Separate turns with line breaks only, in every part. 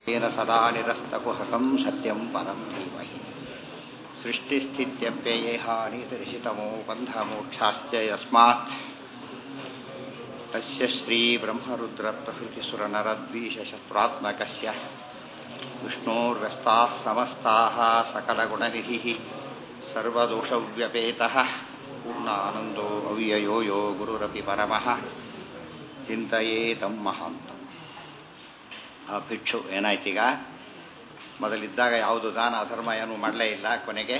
येन सदा निरस्तकुहकं सत्यं परं धीमहि सृष्टिस्थित्यप्ययेहानितिरिषितमो बन्धमोक्षाश्च यस्मात् तस्य श्रीब्रह्मरुद्रप्रभृतिसुरनरद्वीषशत्रुरात्मकस्य विष्णोर्व्यस्ताः समस्ताः सकलगुणनिधिः सर्वदोषव्यपेतः पूर्णानन्दो अव्ययो यो गुरुरपि परमः ಚಿಂತೆಯೇತಂ ಮಹಾಂತ ಆ ಭಿಕ್ಷು ಏನಾಯ್ತೀಗ ಮೊದಲಿದ್ದಾಗ ಯಾವುದು ದಾನ ಅಧರ್ಮ ಏನೂ ಮಾಡಲೇ ಇಲ್ಲ ಕೊನೆಗೆ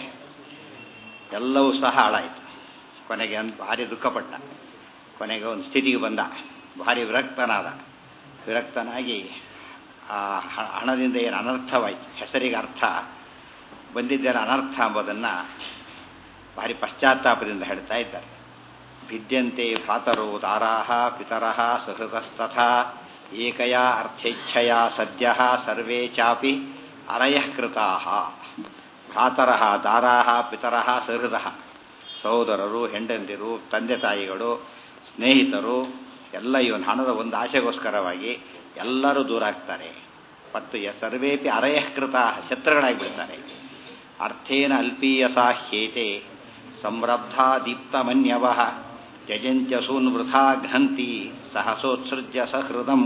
ಎಲ್ಲವೂ ಸಹ ಹಾಳಾಯಿತು ಕೊನೆಗೆ ಒಂದು ಭಾರಿ ದುಃಖಪಟ್ಟ ಕೊನೆಗೆ ಒಂದು ಸ್ಥಿತಿಗೆ ಬಂದ ಭಾರಿ ವಿರಕ್ತನಾದ ವಿರಕ್ತನಾಗಿ ಆ ಹಣದಿಂದ ಏನು ಅನರ್ಥವಾಯಿತು ಹೆಸರಿಗೆ ಅರ್ಥ ಬಂದಿದ್ದೇನೆ ಅನರ್ಥ ಎಂಬುದನ್ನು ಭಾರಿ ಪಶ್ಚಾತ್ತಾಪದಿಂದ ಹೇಳ್ತಾ ಇದ್ದಾರೆ ಭಿದ್ಯಂತೆ ಭ್ರಾತರೋ ದಾರಾಹ ಪಿತರಃ ಸಹೃತಸ್ತಥಾ ಏಕಯಾ ಅರ್ಥೇಚ್ಛಯ ಸದ್ಯ ಸರ್ವೇ ಚಾಪಿ ಅರಯಃ ಕೃತಾಃ ಭ್ರಾತರಃ ದಾರಾಹ ಪಿತರಃ ಸಹೃದಃ ಸಹೋದರರು ಹೆಂಡಂದಿರು ತಂದೆ ತಾಯಿಗಳು ಸ್ನೇಹಿತರು ಎಲ್ಲ ಇವನ್ ಹಣದ ಒಂದು ಆಶೆಗೋಸ್ಕರವಾಗಿ ಎಲ್ಲರೂ ದೂರ ಆಗ್ತಾರೆ ಮತ್ತು ಸರ್ವೇಪಿ ಅರಯಃ ಕೃತಾಃ ಶತ್ರುಗಳಾಗಿಬಿಡ್ತಾರೆ ಅರ್ಥೇನ ಅಲ್ಪೀಯಸಾ ಹ್ಯೇತೆ ಸಂರಬ್ಧಾ ದೀಪ್ತಮನ್ಯವಃ ತ್ಯಜಂತ್ಯಸೂನ್ ವೃಥಾ ಘ್ನಂತಿ ಸಹಸೋತ್ಸೃಜ್ಯ ಸಹೃದಂ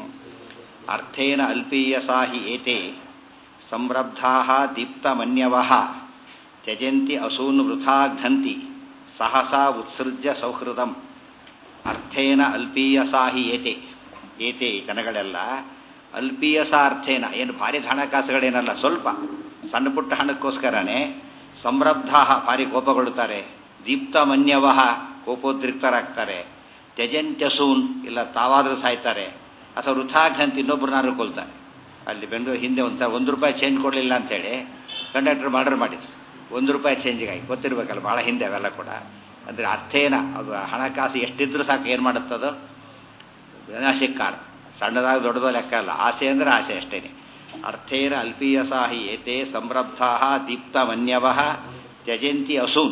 ಅರ್ಥೇನ ಅಲ್ಪೀಯಸಾ ಹಿ ಏತೆ ಸಂರಬ್ಧಾ ದೀಪ್ತಮನ್ಯವಃ ತ್ಯಜಂತಿ ಅಸೂನ್ ವೃಥಾ ಘ್ನಂತಿ ಸಹಸಾ ಉತ್ಸೃಜ್ಯ ಸೌಹೃದಂ ಅರ್ಥೇನ ಅಲ್ಪೀಯಸಾ ಹಿ ಏತೆ ಏತೆ ಜನಗಳೆಲ್ಲ ಅಲ್ಪೀಯಸ ಅರ್ಥೇನ ಏನು ಭಾರಿ ಹಣಕಾಸುಗಳೇನಲ್ಲ ಸ್ವಲ್ಪ ಸಣ್ಣ ಪುಟ್ಟ ಹಣಕ್ಕೋಸ್ಕರನೇ ಸಂರಬ್ಧ ಭಾರಿ ಕೋಪಗೊಳ್ಳುತ್ತಾರೆ ದೀಪ್ತಮನ್ಯವಹ ಕೋಪೋದ್ರಿಕ್ತರಾಗ್ತಾರೆ ತ್ಯಜಂತ್ಯಸೂನ್ ಇಲ್ಲ ತಾವಾದರೂ ಸಾಯ್ತಾರೆ ಅಥವಾ ವೃಥಾಘಂತ ಇನ್ನೊಬ್ಬರನ್ನಾರು ಕೊಲ್ತಾರೆ ಅಲ್ಲಿ ಬೆಂಗಳೂರು ಹಿಂದೆ ಒಂದು ಒಂದು ರೂಪಾಯಿ ಚೇಂಜ್ ಕೊಡಲಿಲ್ಲ ಅಂತೇಳಿ ಕಂಡಕ್ಟರ್ ಮರ್ಡರ್ ಮಾಡಿದ್ರು ಒಂದು ರೂಪಾಯಿ ಚೇಂಜಿಗಾಗಿ ಗೊತ್ತಿರಬೇಕಲ್ಲ ಭಾಳ ಹಿಂದೆ ಅವೆಲ್ಲ ಕೂಡ ಅಂದರೆ ಅರ್ಥೇನ ಅದು ಹಣಕಾಸು ಎಷ್ಟಿದ್ರೂ ಸಾಕು ಏನು ಮಾಡುತ್ತದೋ ವಿನಾಶಕ್ಕೆ ಕಾರಣ ಸಣ್ಣದಾಗಿ ದೊಡ್ಡದೋ ಲೆಕ್ಕ ಅಲ್ಲ ಆಸೆ ಅಂದರೆ ಆಸೆ ಅಷ್ಟೇನೆ ಅರ್ಥೇನ ಅಲ್ಪೀಯಸಾಹಿ ಏತೆ ಸಂರಬ್ಧಾ ದೀಪ್ತಮನ್ಯವ ತ್ಯಜಂತಿ ಅಸೂನ್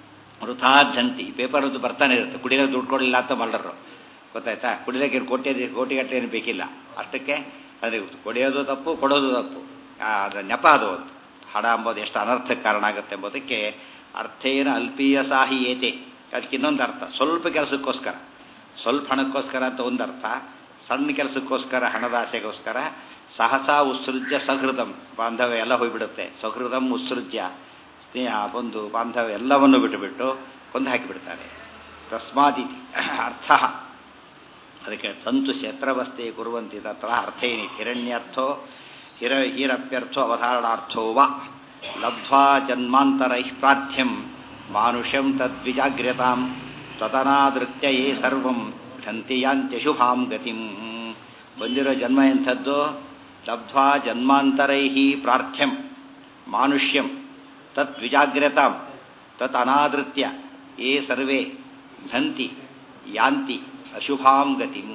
ವೃಥಾಜಂತಿ ಪೇಪರ್ ಅದು ಬರ್ತಾನೆ ಇರುತ್ತೆ ಕುಡಿಯೋ ದುಡ್ಡು ಕೊಡಲಿಲ್ಲ ಅಂತ ಮರ್ಡರು ಗೊತ್ತಾಯ್ತಾ ಕುಡಿಯೋಕೆ ಕೋಟಿ ಕೋಟಿಗಟ್ಟಲೆ ಏನು ಬೇಕಿಲ್ಲ ಅಷ್ಟಕ್ಕೆ ಅಂದರೆ ಕೊಡಿಯೋದು ತಪ್ಪು ಕೊಡೋದು ತಪ್ಪು ಅದು ನೆಪ ಅದು ಒಂದು ಹಣ ಅಂಬೋದು ಎಷ್ಟು ಅನರ್ಥಕ್ಕೆ ಕಾರಣ ಆಗುತ್ತೆ ಎಂಬುದಕ್ಕೆ ಅರ್ಥೇನ ಅಲ್ಪೀಯಸಾಹಿ ಏತೆ ಅದಕ್ಕೆ ಇನ್ನೊಂದು ಅರ್ಥ ಸ್ವಲ್ಪ ಕೆಲಸಕ್ಕೋಸ್ಕರ ಸ್ವಲ್ಪ ಹಣಕ್ಕೋಸ್ಕರ ಅಂತ ಒಂದು ಅರ್ಥ ಸಣ್ಣ ಕೆಲಸಕ್ಕೋಸ್ಕರ ಹಣದ ಆಸೆಗೋಸ್ಕರ ಸಹಸಾ ಉತ್ಸೃಜ್ಯ ಸಹೃದಂ ಬಾಂಧವ್ಯ ಎಲ್ಲ ಹೋಗಿಬಿಡುತ್ತೆ ಸಹೃದಂ ಉತ್ಸೃಜ್ಯ ಸ್ನೇಹ ಬಂಧು ಬಾಂಧವ್ಯ ಎಲ್ಲವನ್ನು ಬಿಟ್ಟುಬಿಟ್ಟು ಕೊಂದು ಹಾಕಿಬಿಡ್ತಾರೆ ತಸ್ಮಾದಿತಿ ಅರ್ಥ ಅದಕ್ಕೆ ಸಂತು ಶತ್ರವಸ್ತೆ ಕುರುವಂತಿ ತತ್ರ ಅರ್ಥೇನಿ ಹಿರಣ್ಯರ್ಥೋ ಹಿರ ಹೀರಪ್ಯರ್ಥೋ ಅವಧಾರಣಾರ್ಥೋ ವಾ ಲಬ್ಧ್ವಾ ಜನ್ಮಾಂತರೈ ಪ್ರಾರ್ಥ್ಯಂ ಮಾನುಷ್ಯಂ ತದ್ವಿಜಾಗ್ರ್ಯತಾಂ ತದನಾದೃತ್ಯ ಯೇ ಸರ್ವಂ ಘಂತಿಯಾಂತ್ಯಶುಭಾಂ ಗತಿಂ ಬಂದಿರೋ ಜನ್ಮ ಎಂಥದ್ದು ಲಬ್ಧ್ವಾ ಜನ್ಮಾಂತರೈ ಪ್ರಾರ್ಥ್ಯಂ ಮಾನುಷ್ಯಂ ತತ್ ವಿಜಾಗ್ರತಾಂ ತತ್ ಅನಾದೃತ್ಯ ಯೇ ಸರ್ವೇ ಝಂತಿ ಯಾಂತಿ ಅಶುಭಾಂ ಗತಿಂ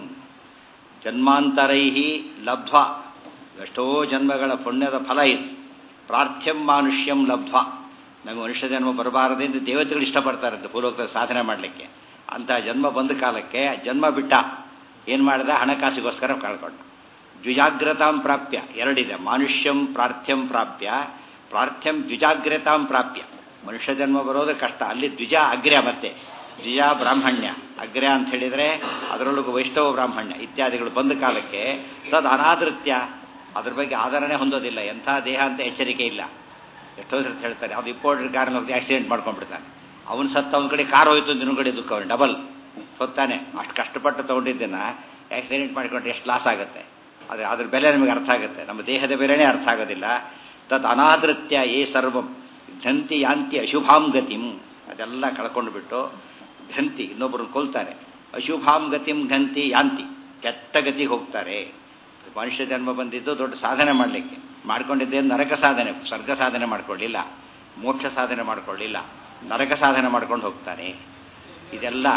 ಜನ್ಮಾಂತರೈ ಲಬ್ಧ್ವಾ ಎಷ್ಟೋ ಜನ್ಮಗಳ ಪುಣ್ಯದ ಫಲ ಇದು ಪ್ರಾರ್ಥ್ಯಂ ಮಾನುಷ್ಯಂ ಲಬ್ಧ್ವಾ ನಮಗೆ ಮನುಷ್ಯ ಜನ್ಮ ಬರಬಾರದೆಂದು ದೇವತೆಗಳು ಇಷ್ಟಪಡ್ತಾರಂತೆ ಭೂಲೋಕದ ಸಾಧನೆ ಮಾಡಲಿಕ್ಕೆ ಅಂಥ ಜನ್ಮ ಬಂದ ಕಾಲಕ್ಕೆ ಜನ್ಮ ಬಿಟ್ಟ ಏನು ಮಾಡಿದ ಹಣಕಾಸಿಗೋಸ್ಕರ ಕಳ್ಕೊಂಡ ದ್ವಿಜಾಗ್ರತಾಂ ಪ್ರಾಪ್ಯ ಎರಡಿದೆ ಮಾನುಷ್ಯಂ ಪ್ರಾರ್ಥ್ಯಂ ಪ್ರಾಪ್ಯ ಪ್ರಾರ್ಥ್ಯಂ ದ್ವಿಜಾಗ್ರತಾಂ ಪ್ರಾಪ್ಯ ಮನುಷ್ಯ ಜನ್ಮ ಬರೋದು ಕಷ್ಟ ಅಲ್ಲಿ ದ್ವಿಜ ಅಗ್ರ್ಯ ಮತ್ತೆ ದ್ವಿಜ ಬ್ರಾಹ್ಮಣ್ಯ ಅಗ್ರ್ಯ ಅಂತ ಹೇಳಿದರೆ ಅದರೊಳಗೆ ವೈಷ್ಣವ ಬ್ರಾಹ್ಮಣ್ಯ ಇತ್ಯಾದಿಗಳು ಬಂದ ಕಾಲಕ್ಕೆ ತದ್ ಅನಾದೃತ್ಯ ಅದ್ರ ಬಗ್ಗೆ ಆಧರಣೆ ಹೊಂದೋದಿಲ್ಲ ಎಂಥ ದೇಹ ಅಂತ ಎಚ್ಚರಿಕೆ ಇಲ್ಲ ಎಷ್ಟೋ ಸರ್ತಿ ಹೇಳ್ತಾರೆ ಅದು ಇಂಪೋರ್ಟೆಡ್ ಕಾರನ್ನ ಹೋಗಿ ಆಕ್ಸಿಡೆಂಟ್ ಮಾಡ್ಕೊಂಡ್ಬಿಡ್ತಾನೆ ಅವನು ಸತ್ತ ಒಂದು ಕಡೆ ಕಾರ್ ಹೋಯ್ತು ದಿನ ಕಡೆ ದುಃಖ ಅವನು ಡಬಲ್ ಹೊತ್ತಾನೆ ಅಷ್ಟು ಕಷ್ಟಪಟ್ಟು ತೊಗೊಂಡಿದ್ದನ್ನು ಆಕ್ಸಿಡೆಂಟ್ ಮಾಡಿಕೊಂಡ್ರೆ ಎಷ್ಟು ಲಾಸ್ ಆಗುತ್ತೆ ಅದು ಅದ್ರ ಬೆಲೆ ನಮಗೆ ಅರ್ಥ ಆಗುತ್ತೆ ನಮ್ಮ ದೇಹದ ಬೆಲೆನೇ ಅರ್ಥ ಆಗೋದಿಲ್ಲ ತದ್ ಅನಾದೃತ್ಯ ಏ ಸರ್ವಂ ಘಂತಿ ಯಾಂತಿ ಅಶುಭಾಂ ಗತಿಂ ಅದೆಲ್ಲ ಕಳ್ಕೊಂಡು ಬಿಟ್ಟು ಘಂತಿ ಇನ್ನೊಬ್ಬರನ್ನು ಕೊಲ್ತಾರೆ ಅಶುಭಾಂ ಗತಿಂ ಘಂತಿ ಯಾಂತಿ ಕೆಟ್ಟ ಗತಿಗೆ ಹೋಗ್ತಾರೆ ಮನುಷ್ಯ ಜನ್ಮ ಬಂದಿದ್ದು ದೊಡ್ಡ ಸಾಧನೆ ಮಾಡಲಿಕ್ಕೆ ಮಾಡ್ಕೊಂಡಿದ್ದೇನು ನರಕ ಸಾಧನೆ ಸ್ವರ್ಗ ಸಾಧನೆ ಮಾಡ್ಕೊಳ್ಳಿಲ್ಲ ಮೋಕ್ಷ ಸಾಧನೆ ಮಾಡ್ಕೊಳ್ಳಿಲ್ಲ ನರಕ ಸಾಧನೆ ಮಾಡ್ಕೊಂಡು ಹೋಗ್ತಾನೆ ಇದೆಲ್ಲ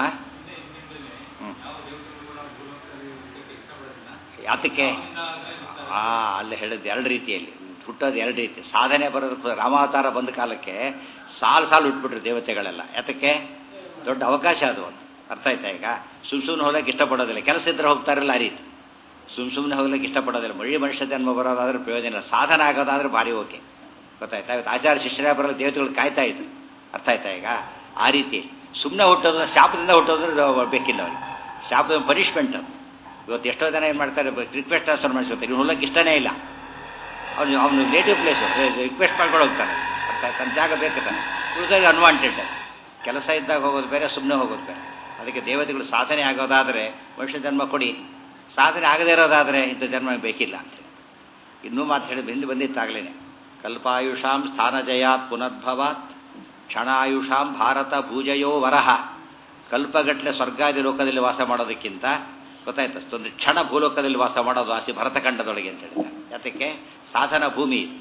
ಯಾತಕ್ಕೆ ಆ ಅಲ್ಲಿ ಹೇಳಿದ್ದು ಎರಡು ರೀತಿಯಲ್ಲಿ ಹುಟ್ಟೋದು ಎರಡು ರೀತಿ ಸಾಧನೆ ಬರೋದಕ್ಕೆ ರಾಮಾವತಾರ ಬಂದ ಕಾಲಕ್ಕೆ ಸಾಲು ಸಾಲು ಉಟ್ಬಿಟ್ರು ದೇವತೆಗಳೆಲ್ಲ ಯಾತಕ್ಕೆ ದೊಡ್ಡ ಅವಕಾಶ ಅದು ಒಂದು ಅರ್ಥ ಆಯ್ತಾ ಈಗ ಸುಮ್ ಸುಮ್ಮನೆ ಹೋಗಕ್ಕೆ ಇಷ್ಟಪಡೋದಿಲ್ಲ ಕೆಲಸ ಇದ್ರೆ ಹೋಗ್ತಾರಲ್ಲ ಆ ರೀತಿ ಸುಮ್ ಸುಮ್ಮನೆ ಹೋಗ್ಲಿಕ್ಕೆ ಇಷ್ಟಪಡೋದಿಲ್ಲ ಮಳಿ ಮನುಷ್ಯ ಜನ್ಮ ಬರೋದಾದ್ರೆ ಪ್ರಯೋಜನ ಇಲ್ಲ ಸಾಧನ ಆಗೋದಾದ್ರೆ ಭಾರಿ ಓಕೆ ಗೊತ್ತಾಯ್ತಾ ಇವತ್ತು ಆಚಾರ್ಯ ಶಿಷ್ಯರ ಬರಲು ದೇವತೆಗಳು ಕಾಯ್ತಾ ಇದ್ರು ಅರ್ಥ ಆಯ್ತಾ ಈಗ ಆ ರೀತಿ ಸುಮ್ಮನೆ ಹುಟ್ಟೋದು ಶಾಪದಿಂದ ಹುಟ್ಟೋದ್ರೆ ಬೇಕಿಲ್ಲ ಅವ್ರಿಗೆ ಶಾಪದ ಪನಿಷ್ಮೆಂಟ್ ಅದು ಇವತ್ತು ಎಷ್ಟೋ ಜನ ಏನು ಮಾಡ್ತಾರೆ ರಿಕ್ವೆಸ್ಟ್ ಟ್ರಾನ್ಸ್ಫರ್ ಮಾಡಿಸ್ಕೊತಾರೆ ಇವ್ನು ಹೊಲಕ್ಕೆ ಇಷ್ಟನೇ ಇಲ್ಲ ಅವನು ಅವನು ನೇಟಿವ್ ಪ್ಲೇಸು ರಿಕ್ವೆಸ್ಟ್ ಮಾಡ್ಕೊಂಡು ಹೋಗ್ತಾನೆ ಅರ್ಥ ತನ್ನ ಜಾಗ ಬೇಕು ತಾನೆ ಉಳಿದಾಗ ಅನ್ವಾಂಟೆಡ್ ಕೆಲಸ ಇದ್ದಾಗ ಹೋಗೋದು ಬೇರೆ ಸುಮ್ಮನೆ ಹೋಗೋದು ಬೇರೆ ಅದಕ್ಕೆ ದೇವತೆಗಳು ಸಾಧನೆ ಆಗೋದಾದರೆ ಮನುಷ್ಯ ಜನ್ಮ ಕೊಡಿ ಸಾಧನೆ ಆಗದೇ ಇರೋದಾದರೆ ಇಂಥ ಜನ್ಮ ಬೇಕಿಲ್ಲ ಅಂತ ಇನ್ನೂ ಮಾತು ಹೇಳಿದ ಹಿಂದೆ ಬಂದಿತ್ತಾಗಲೇ ಕಲ್ಪಾಯುಷಾಂ ಸ್ಥಾನಜಯಾತ್ ಪುನರ್ಭವಾತ್ ಕ್ಷಣಾಯುಷಾಂ ಭಾರತ ಪೂಜೆಯೋ ವರಹ ಕಲ್ಪಗಟ್ಟಲೆ ಸ್ವರ್ಗಾದಿ ಲೋಕದಲ್ಲಿ ವಾಸ ಮಾಡೋದಕ್ಕಿಂತ ಗೊತ್ತಾಯ್ತು ಒಂದು ಕ್ಷಣ ಭೂಲೋಕದಲ್ಲಿ ವಾಸ ಮಾಡೋದು ಆಸೆ ಭರತಖಂಡದೊಳಗೆ ಅಂತ ಹೇಳಿದ್ದಾರೆ ಯಾತಕ್ಕೆ ಸಾಧನ ಭೂಮಿ ಇದು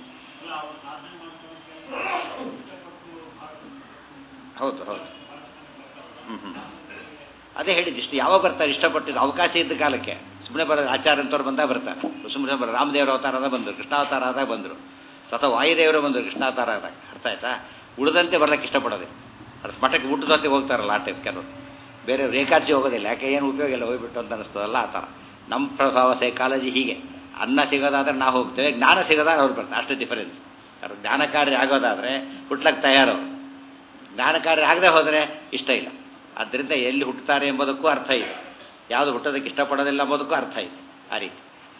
ಹೌದು ಹೌದು ಹ್ಞೂ ಹ್ಞೂ ಅದೇ ಹೇಳಿದ್ದಿಷ್ಟು ಯಾವಾಗ ಬರ್ತಾರೆ ಇಷ್ಟಪಟ್ಟಿದ್ದು ಅವಕಾಶ ಇದ್ದ ಕಾಲಕ್ಕೆ ಸುಮ್ಮನೆ ಬರೋ ಆಚಾರ ಅಂತವ್ರು ಬಂದಾಗ ಬರ್ತಾರೆ ಸುಮ್ಮನೆ ಬರೋ ರಾಮದೇವರ ಅವತಾರದ ಬಂದರು ಕೃಷ್ಣಾವತಾರ ಆದಾಗ ಬಂದರು ಸತ ವಾಯುದೇವರು ಬಂದರು ಕೃಷ್ಣಾವತಾರ ಆದಾಗ ಅರ್ಥ ಆಯ್ತಾ ಉಳಿದಂತೆ ಬರ್ಲಿಕ್ಕೆ ಇಷ್ಟಪಡೋದಿಲ್ಲ ಅದು ಮಠಕ್ಕೆ ಊಟದ ಹೋಗ್ತಾರಲ್ಲ ಆ ಟೈಪ್ ಕೆಲವರು ಬೇರೆ ರೇಖಾಚಿ ಹೋಗೋದಿಲ್ಲ ಯಾಕೆ ಏನು ಉಪಯೋಗ ಇಲ್ಲ ಹೋಗ್ಬಿಟ್ಟು ಅಂತ ಅನಿಸ್ತದಲ್ಲ ಆ ಥರ ನಮ್ಮ ಪ್ರಭಾವ ಸೈಕಾಲಜಿ ಹೀಗೆ ಅನ್ನ ಸಿಗೋದಾದ್ರೆ ನಾವು ಹೋಗ್ತೇವೆ ಜ್ಞಾನ ಸಿಗೋದಾಗ ಅವ್ರು ಬರ್ತಾರೆ ಅಷ್ಟು ಡಿಫರೆನ್ಸ್ ಅವ್ರು ಜ್ಞಾನ ಕಾರ್ಯ ಆಗೋದಾದರೆ ಹುಟ್ಲಕ್ಕೆ ತಯಾರವರು ಜ್ಞಾನ ಕಾರ್ಯ ಆಗದೆ ಹೋದರೆ ಇಷ್ಟ ಇಲ್ಲ ಆದ್ದರಿಂದ ಎಲ್ಲಿ ಹುಟ್ಟುತ್ತಾರೆ ಎಂಬುದಕ್ಕೂ ಅರ್ಥ ಇದೆ ಯಾವುದು ಹುಟ್ಟೋದಕ್ಕೆ ಇಷ್ಟಪಡೋದಿಲ್ಲ ಎಂಬುದಕ್ಕೂ ಅರ್ಥ ಇದೆ ಆ ರೀತಿ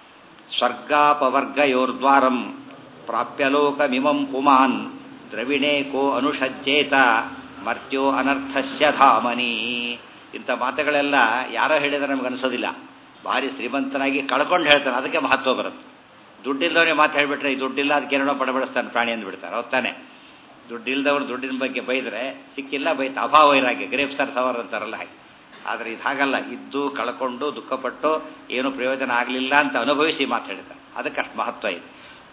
ಸ್ವರ್ಗಾಪವರ್ಗಯೋರ್ದ್ವಾರಂ ಪ್ರಾಪ್ಯಲೋಕಮಿಮಂ ಪುಮಾನ್ ದ್ರವಿಣೇ ಕೋ ಅನುಷಜ್ಜೇತ ಮರ್ತ್ಯೋ ಅನರ್ಥಸ್ಯ ಧಾಮನಿ ಇಂಥ ಮಾತುಗಳೆಲ್ಲ ಯಾರೋ ಹೇಳಿದ್ರೆ ನಮ್ಗೆ ಅನಿಸೋದಿಲ್ಲ ಭಾರಿ ಶ್ರೀಮಂತನಾಗಿ ಕಳ್ಕೊಂಡು ಹೇಳ್ತಾನೆ ಅದಕ್ಕೆ ಮಹತ್ವ ಬರುತ್ತೆ ದುಡ್ಡಿಲ್ದವನೇ ಮಾತು ಹೇಳಿಬಿಟ್ರೆ ಈ ದುಡ್ಡಿಲ್ಲ ಅದಕ್ಕೆ ಏನೋ ಪಡಬಡಿಸ್ತಾನೆ ಪ್ರಾಣಿ ಅಂದ್ಬಿಡ್ತಾರೆ ಹೊತ್ತಾನೆ ದುಡ್ಡಿಲ್ದವ್ರು ದುಡ್ಡಿನ ಬಗ್ಗೆ ಬೈದರೆ ಸಿಕ್ಕಿಲ್ಲ ಬೈತ ಅಭಾವ ಇರಾಗೆ ಗ್ರೇಪ್ ಸ್ಟಾರ್ ಸವರ್ ಅಂತಾರಲ್ಲ ಹಾಗೆ ಆದರೆ ಇದು ಹಾಗಲ್ಲ ಇದ್ದು ಕಳ್ಕೊಂಡು ದುಃಖಪಟ್ಟು ಏನು ಪ್ರಯೋಜನ ಆಗಲಿಲ್ಲ ಅಂತ ಅನುಭವಿಸಿ ಮಾತಾಡ್ತಾರೆ ಅದಕ್ಕೆ ಅಷ್ಟು ಮಹತ್ವ ಇದೆ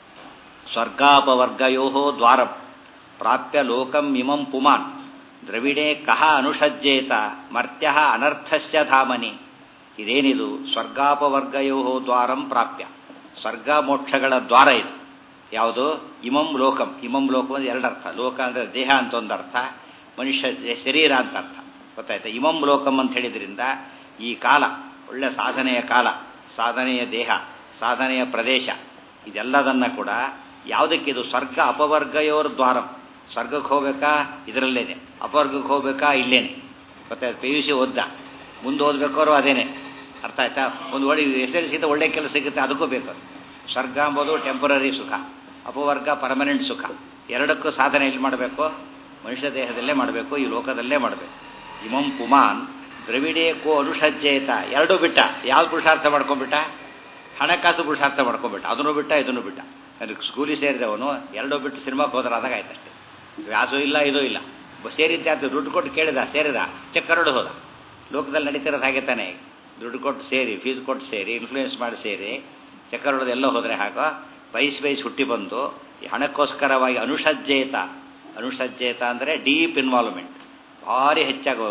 ಸ್ವರ್ಗಾಪವರ್ಗಯೋ ದ್ವಾರ ಪ್ರಾಪ್ಯ ಲೋಕಂ ಇಮಂ ಪುಮಾನ್ ದ್ರವಿಡೇ ಕಹ ಅನುಷಜ್ಜೇತ ಮರ್ತ್ಯ ಅನರ್ಥಸ್ಯ ಧಾಮನಿ ಇದೇನಿದು ಸ್ವರ್ಗಾಪವರ್ಗಯೋ ದ್ವಾರಂ ಪ್ರಾಪ್ಯ ಸ್ವರ್ಗ ಮೋಕ್ಷಗಳ ದ್ವಾರ ಇದು ಯಾವುದು ಇಮಂ ಲೋಕಂ ಇಮಂ ಲೋಕಂ ಅಂದ್ರೆ ಎರಡರ್ಥ ಲೋಕ ಅಂದರೆ ದೇಹ ಅಂತ ಒಂದು ಅರ್ಥ ಮನುಷ್ಯ ಶರೀರ ಅಂತ ಅರ್ಥ ಗೊತ್ತಾಯ್ತಾ ಇಮಂ ಲೋಕಂ ಅಂತ ಹೇಳಿದ್ರಿಂದ ಈ ಕಾಲ ಒಳ್ಳೆ ಸಾಧನೆಯ ಕಾಲ ಸಾಧನೆಯ ದೇಹ ಸಾಧನೆಯ ಪ್ರದೇಶ ಇದೆಲ್ಲದನ್ನ ಕೂಡ ಯಾವುದಕ್ಕಿದು ಸ್ವರ್ಗ ಅಪವರ್ಗಯೋರ್ ದ್ವಾರಂ ಸ್ವರ್ಗಕ್ಕೆ ಹೋಗ್ಬೇಕಾ ಇದರಲ್ಲೇನೆ ಅಪವರ್ಗಕ್ಕೆ ಹೋಗ್ಬೇಕಾ ಇಲ್ಲೇನೆ ಗೊತ್ತಾಯ್ತು ಪಿ ಯು ಸಿ ಓದ್ದ ಮುಂದೆ ಓದ್ಬೇಕಾದ್ರು ಅದೇನೆ ಅರ್ಥ ಆಯ್ತಾ ಒಂದು ಒಳ್ಳೆ ಎಸ್ ಎಲ್ ಸಿಗಿಂತ ಒಳ್ಳೆ ಕೆಲಸ ಸಿಗುತ್ತೆ ಅದಕ್ಕೂ ಬೇಕು ಸ್ವರ್ಗ ಎಂಬುದು ಟೆಂಪರರಿ ಸುಖ ಅಪವರ್ಗ ಪರ್ಮನೆಂಟ್ ಸುಖ ಎರಡಕ್ಕೂ ಸಾಧನೆ ಎಲ್ಲಿ ಮಾಡಬೇಕು ಮನುಷ್ಯ ದೇಹದಲ್ಲೇ ಮಾಡಬೇಕು ಈ ಲೋಕದಲ್ಲೇ ಮಾಡಬೇಕು ಇಮಂ ಪುಮಾನ್ ದ್ರವಿಡೇ ಕೋ ಅನುಷಜ್ಜೇತ ಎರಡೂ ಬಿಟ್ಟ ಯಾವ್ದು ಪುರುಷಾರ್ಥ ಮಾಡ್ಕೊಂಡ್ಬಿಟ್ಟ ಹಣಕಾಸು ಪುರುಷಾರ್ಥ ಮಾಡ್ಕೊಂಡ್ಬಿಟ್ಟ ಅದನ್ನು ಬಿಟ್ಟ ಇದನ್ನು ಬಿಟ್ಟ ಅದಕ್ಕೆ ಸ್ಕೂಲಿಗೆ ಸೇರಿದವನು ಎರಡೂ ಬಿಟ್ಟು ಸಿನಿಮಾಕ್ಕೆ ಹೋದ್ರಾದಾಗ ಆಯ್ತಷ್ಟೇ ವ್ಯಾಸು ಇಲ್ಲ ಇದೂ ಇಲ್ಲ ಸೇರಿದ್ದೆ ಅದು ದುಡ್ಡು ಕೊಟ್ಟು ಕೇಳಿದ ಸೇರಿದ ಚೆಕ್ ಕರಡು ಹೋದ ಲೋಕದಲ್ಲಿ ನಡೀತಿರೋದು ಹಾಗೆ ತಾನೇ ದುಡ್ಡು ಕೊಟ್ಟು ಸೇರಿ ಫೀಸ್ ಕೊಟ್ಟು ಸೇರಿ ಇನ್ಫ್ಲೂಯೆನ್ಸ್ ಮಾಡಿ ಸೇರಿ ಚಕ್ಕರ್ ಹೊಡೆದು ಎಲ್ಲ ಹೋದರೆ ಹಾಗೋ ವಯಸ್ಸು ವಯಸ್ಸು ಹುಟ್ಟಿ ಬಂದು ಈ ಹಣಕ್ಕೋಸ್ಕರವಾಗಿ ಅನುಷಜ್ಜೇತ ಅನುಷಜ್ಜೇತ ಅಂದರೆ ಡೀಪ್ ಇನ್ವಾಲ್ವ್ಮೆಂಟ್ ಭಾರಿ ಹೆಚ್ಚಾಗಿ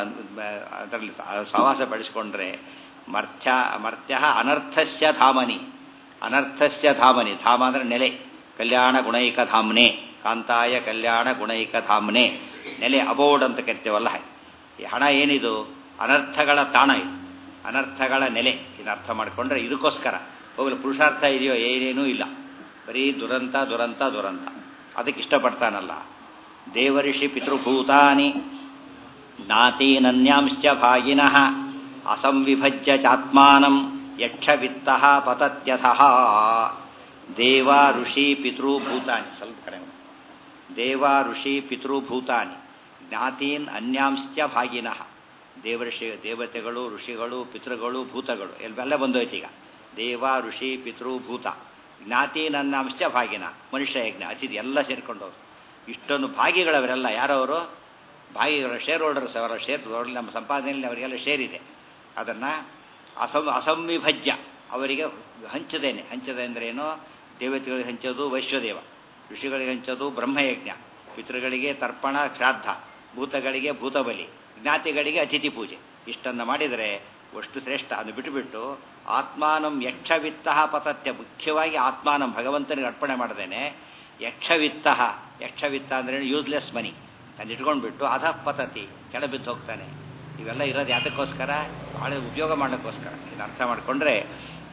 ಅದರಲ್ಲಿ ಸಹವಾಸ ಬೆಳೆಸ್ಕೊಂಡ್ರೆ ಮರ್ತ್ಯ ಮರ್ತ್ಯ ಅನರ್ಥಸ್ಯ ಧಾಮನಿ ಅನರ್ಥಸ್ಯ ಧಾಮನಿ ಧಾಮ ಅಂದರೆ ನೆಲೆ ಕಲ್ಯಾಣ ಗುಣೈಕ ಧಾಮ್ನೆ ಕಾಂತಾಯ ಕಲ್ಯಾಣ ಗುಣೈಕ ಧಾಮ್ನೆ ನೆಲೆ ಅಬೋರ್ಡ್ ಅಂತ ಕರಿತೇವಲ್ಲ ಈ ಹಣ ಏನಿದು ಅನರ್ಥಗಳ ತಾಣ ಇದು ಅನರ್ಥಗಳ ನೆಲೆ ಇದು ಅರ್ಥ ಮಾಡಿಕೊಂಡ್ರೆ ಇದಕ್ಕೋಸ್ಕರ ಹೋಗಲು ಪುರುಷಾರ್ಥ ಇದೆಯೋ ಏನೇನೂ ಇಲ್ಲ ಬರೀ ದುರಂತ ದುರಂತ ದುರಂತ ಅದಕ್ಕೆ ಇಷ್ಟಪಡ್ತಾನಲ್ಲ ದೇವಋಷಿ ಪಿತೃಭೂತಾನಿ ಜ್ಞಾತೀನನ್ಯಾಂಶ್ಚ ಭಾಗಿನಃ ಅಸಂವಿಭಜ್ಯ ಚಾತ್ಮಾನಂ ಯಕ್ಷವಿತ್ತ ಪತತ್ಯಥಃ ದೇವ ಋಷಿ ಪಿತೃಭೂತಾನಿ ಸ್ವಲ್ಪ ಕಡೆ ದೇವ ಋಷಿ ಪಿತೃಭೂತಾನಿ ಜ್ಞಾತೀನ್ ಅನ್ಯಾಂಶ್ಚ ಭಾಗಿನಃ ದೇವಋಷಿ ದೇವತೆಗಳು ಋಷಿಗಳು ಪಿತೃಗಳು ಭೂತಗಳು ಎಲ್ಲ ಬಂದೋಯ್ತು ಈಗ ದೇವ ಋಷಿ ಪಿತೃಭೂತ ಜ್ಞಾತಿ ನನ್ನ ಅಂಶ ಭಾಗಿನ ಮನುಷ್ಯ ಯಜ್ಞ ಅತಿಥಿ ಎಲ್ಲ ಸೇರ್ಕೊಂಡವರು ಇಷ್ಟೊಂದು ಭಾಗಿಗಳವರೆಲ್ಲ ಯಾರವರು ಭಾಗಿಗಳ ಶೇರ್ ಹೋಲ್ಡರ್ಸ್ ಅವರ ಶೇರ್ ನಮ್ಮ ಸಂಪಾದನೆಯಲ್ಲಿ ಅವರಿಗೆಲ್ಲ ಶೇರ್ ಇದೆ ಅದನ್ನು ಅಸಂ ಅಸಂವಿಭಜ್ಯ ಅವರಿಗೆ ಹಂಚದೇನೆ ಹಂಚದೆ ಅಂದ್ರೇನು ದೇವತೆಗಳಿಗೆ ಹಂಚೋದು ವೈಶ್ವದೇವ ಋಷಿಗಳಿಗೆ ಹಂಚೋದು ಬ್ರಹ್ಮಯಜ್ಞ ಪಿತೃಗಳಿಗೆ ತರ್ಪಣ ಶ್ರಾದ್ದ ಭೂತಗಳಿಗೆ ಭೂತಬಲಿ ಜ್ಞಾತಿಗಳಿಗೆ ಅತಿಥಿ ಪೂಜೆ ಇಷ್ಟನ್ನು ಮಾಡಿದರೆ ಅಷ್ಟು ಶ್ರೇಷ್ಠ ಅದು ಬಿಟ್ಟುಬಿಟ್ಟು ಆತ್ಮಾನಂ ಯಕ್ಷವಿತ್ತ ಪತತ್ಯ ಮುಖ್ಯವಾಗಿ ಆತ್ಮಾನಂ ಭಗವಂತನಿಗೆ ಅರ್ಪಣೆ ಮಾಡದೇನೆ ಯಕ್ಷವಿತ್ತ ಯಕ್ಷವಿತ್ತ ಅಂದ್ರೆ ಯೂಸ್ಲೆಸ್ ಮನಿ ನಾನು ಇಟ್ಕೊಂಡ್ಬಿಟ್ಟು ಅಧ ಪತತಿ ಕೆಳ ಬಿದ್ದು ಹೋಗ್ತಾನೆ ಇವೆಲ್ಲ ಇರೋದು ಯಾತಕ್ಕೋಸ್ಕರ ಭಾಳ ಉಪಯೋಗ ಮಾಡೋಕ್ಕೋಸ್ಕರ ಇದು ಅರ್ಥ ಮಾಡಿಕೊಂಡ್ರೆ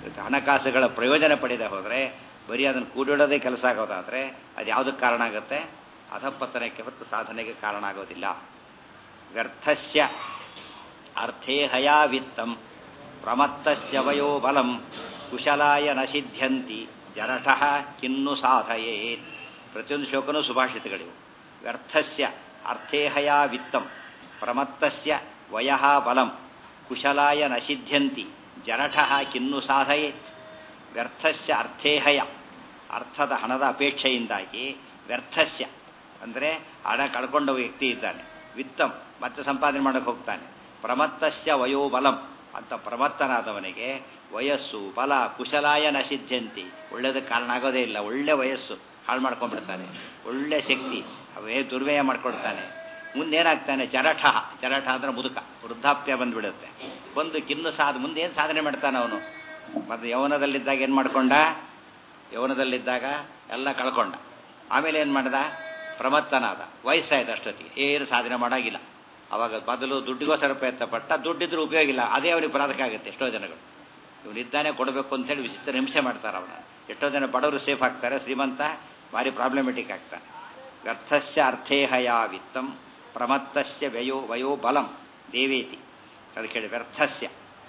ಹಣಕಾಸುಗಳ ಪ್ರಯೋಜನ ಪಡೆದೇ ಹೋದರೆ ಬರೀ ಅದನ್ನು ಕೂಡಿಡೋದೇ ಕೆಲಸ ಆಗೋದಾದರೆ ಅದು ಯಾವುದಕ್ಕೆ ಕಾರಣ ಆಗುತ್ತೆ ಅಧಪತನಕ್ಕೆ ಹೊತ್ತು ಸಾಧನೆಗೆ ಕಾರಣ ಆಗೋದಿಲ್ಲ ವ್ಯರ್ಥಸ್ಯ ಅರ್ಥೇ ಹಯಾ ವಿತ್ತಂ ಪ್ರಮತ್ತಸ್ಯ ವಯೋ ಬಲಂ ಕುಶಲಾಯ ನ ಸಿದ್ಧ್ಯಂತಿ ಜರಠಃ ಕಿನ್ನು ಸಾಧಯೇತ್ ಪ್ರತಿಯೊಂದು ಶ್ಲೋಕನೂ ಸುಭಾಷಿತಗಳಿವು ವ್ಯರ್ಥಸ್ಯ ಅರ್ಥೇ ಹಯಾ ವಿತ್ತಂ ಪ್ರಮತ್ತಸ್ಯ ವಯಃ ಬಲಂ ಕುಶಲಾಯ ನ ಸಿದ್ಧ್ಯಂತಿ ಜರಠಃ ಕಿನ್ನು ಸಾಧಯೇತ್ ವ್ಯರ್ಥಸ್ಯ ಅರ್ಥೇಹಯ ಅರ್ಥದ ಹಣದ ಅಪೇಕ್ಷೆಯಿಂದಾಗಿ ವ್ಯರ್ಥಸ್ಯ ಅಂದರೆ ಹಣ ಕಳ್ಕೊಂಡ ವ್ಯಕ್ತಿ ಇದ್ದಾನೆ ವಿತ್ತಂ ಮತ್ತೆ ಸಂಪಾದನೆ ಮಾಡಕ್ಕೆ ಹೋಗ್ತಾನೆ ಪ್ರಮತ್ತಸ್ಯ ವಯೋಬಲಂ ಅಂತ ಪ್ರಮತ್ತನಾದವನಿಗೆ ವಯಸ್ಸು ಬಲ ಕುಶಲಾಯ ನ ಸಿದ್ಧಂತಿ ಒಳ್ಳೇದಕ್ಕೆ ಕಾರಣ ಆಗೋದೇ ಇಲ್ಲ ಒಳ್ಳೆ ವಯಸ್ಸು ಹಾಳು ಮಾಡ್ಕೊಂಡ್ಬಿಡ್ತಾನೆ ಒಳ್ಳೆ ಶಕ್ತಿ ಅವೇ ದುರ್ವ್ಯಯ ಮಾಡ್ಕೊಳ್ತಾನೆ ಮುಂದೇನಾಗ್ತಾನೆ ಜರಠ ಜರಠ ಅಂದ್ರೆ ಮುದುಕ ವೃದ್ಧಾಪ್ಯ ಬಂದ್ಬಿಡುತ್ತೆ ಒಂದು ಕಿನ್ನು ಸಾಧ ಮುಂದೆ ಏನು ಸಾಧನೆ ಮಾಡ್ತಾನೆ ಅವನು ಮತ್ತು ಯೌವನದಲ್ಲಿದ್ದಾಗ ಏನು ಮಾಡ್ಕೊಂಡ ಯೌವನದಲ್ಲಿದ್ದಾಗ ಎಲ್ಲ ಕಳ್ಕೊಂಡ ಆಮೇಲೆ ಏನು ಮಾಡ್ದ ಪ್ರಮತ್ತನಾದ ವಯಸ್ಸಾಯ್ತು ಅಷ್ಟೊತ್ತಿಗೆ ಏನು ಸಾಧನೆ ಮಾಡೋಗಿಲ್ಲ ಅವಾಗ ಮೊದಲು ದುಡ್ಡಿಗೋಸ್ಕರ ಪ್ರಯತ್ನ ಪಟ್ಟ ದುಡ್ಡಿದ್ರೂ ಉಪಯೋಗ ಇಲ್ಲ ಅದೇ ಅವನಿಗೆ ಬರೋದಕ್ಕೆ ಆಗುತ್ತೆ ಎಷ್ಟೋ ಜನಗಳು ಇವನಿದ್ದಾನೆ ಕೊಡಬೇಕು ಅಂತೇಳಿ ವಿಚಿತ್ರ ಹಿಂಸೆ ಮಾಡ್ತಾರೆ ಅವನ ಎಷ್ಟೋ ಜನ ಬಡವರು ಸೇಫ್ ಆಗ್ತಾರೆ ಶ್ರೀಮಂತ ಭಾರಿ ಪ್ರಾಬ್ಲಮೆಟಿಕ್ ಆಗ್ತಾನೆ ವ್ಯರ್ಥಸ್ಯ ಅರ್ಥೇಹಯ ವಿತ್ತಂ ಪ್ರಮತ್ತಸ್ಯ ವ್ಯಯೋ ವಯೋ ಬಲಂ ದೇವೇತಿ ಅದಕ್ಕೆ ಹೇಳಿ ವ್ಯರ್ಥಸ್ಯ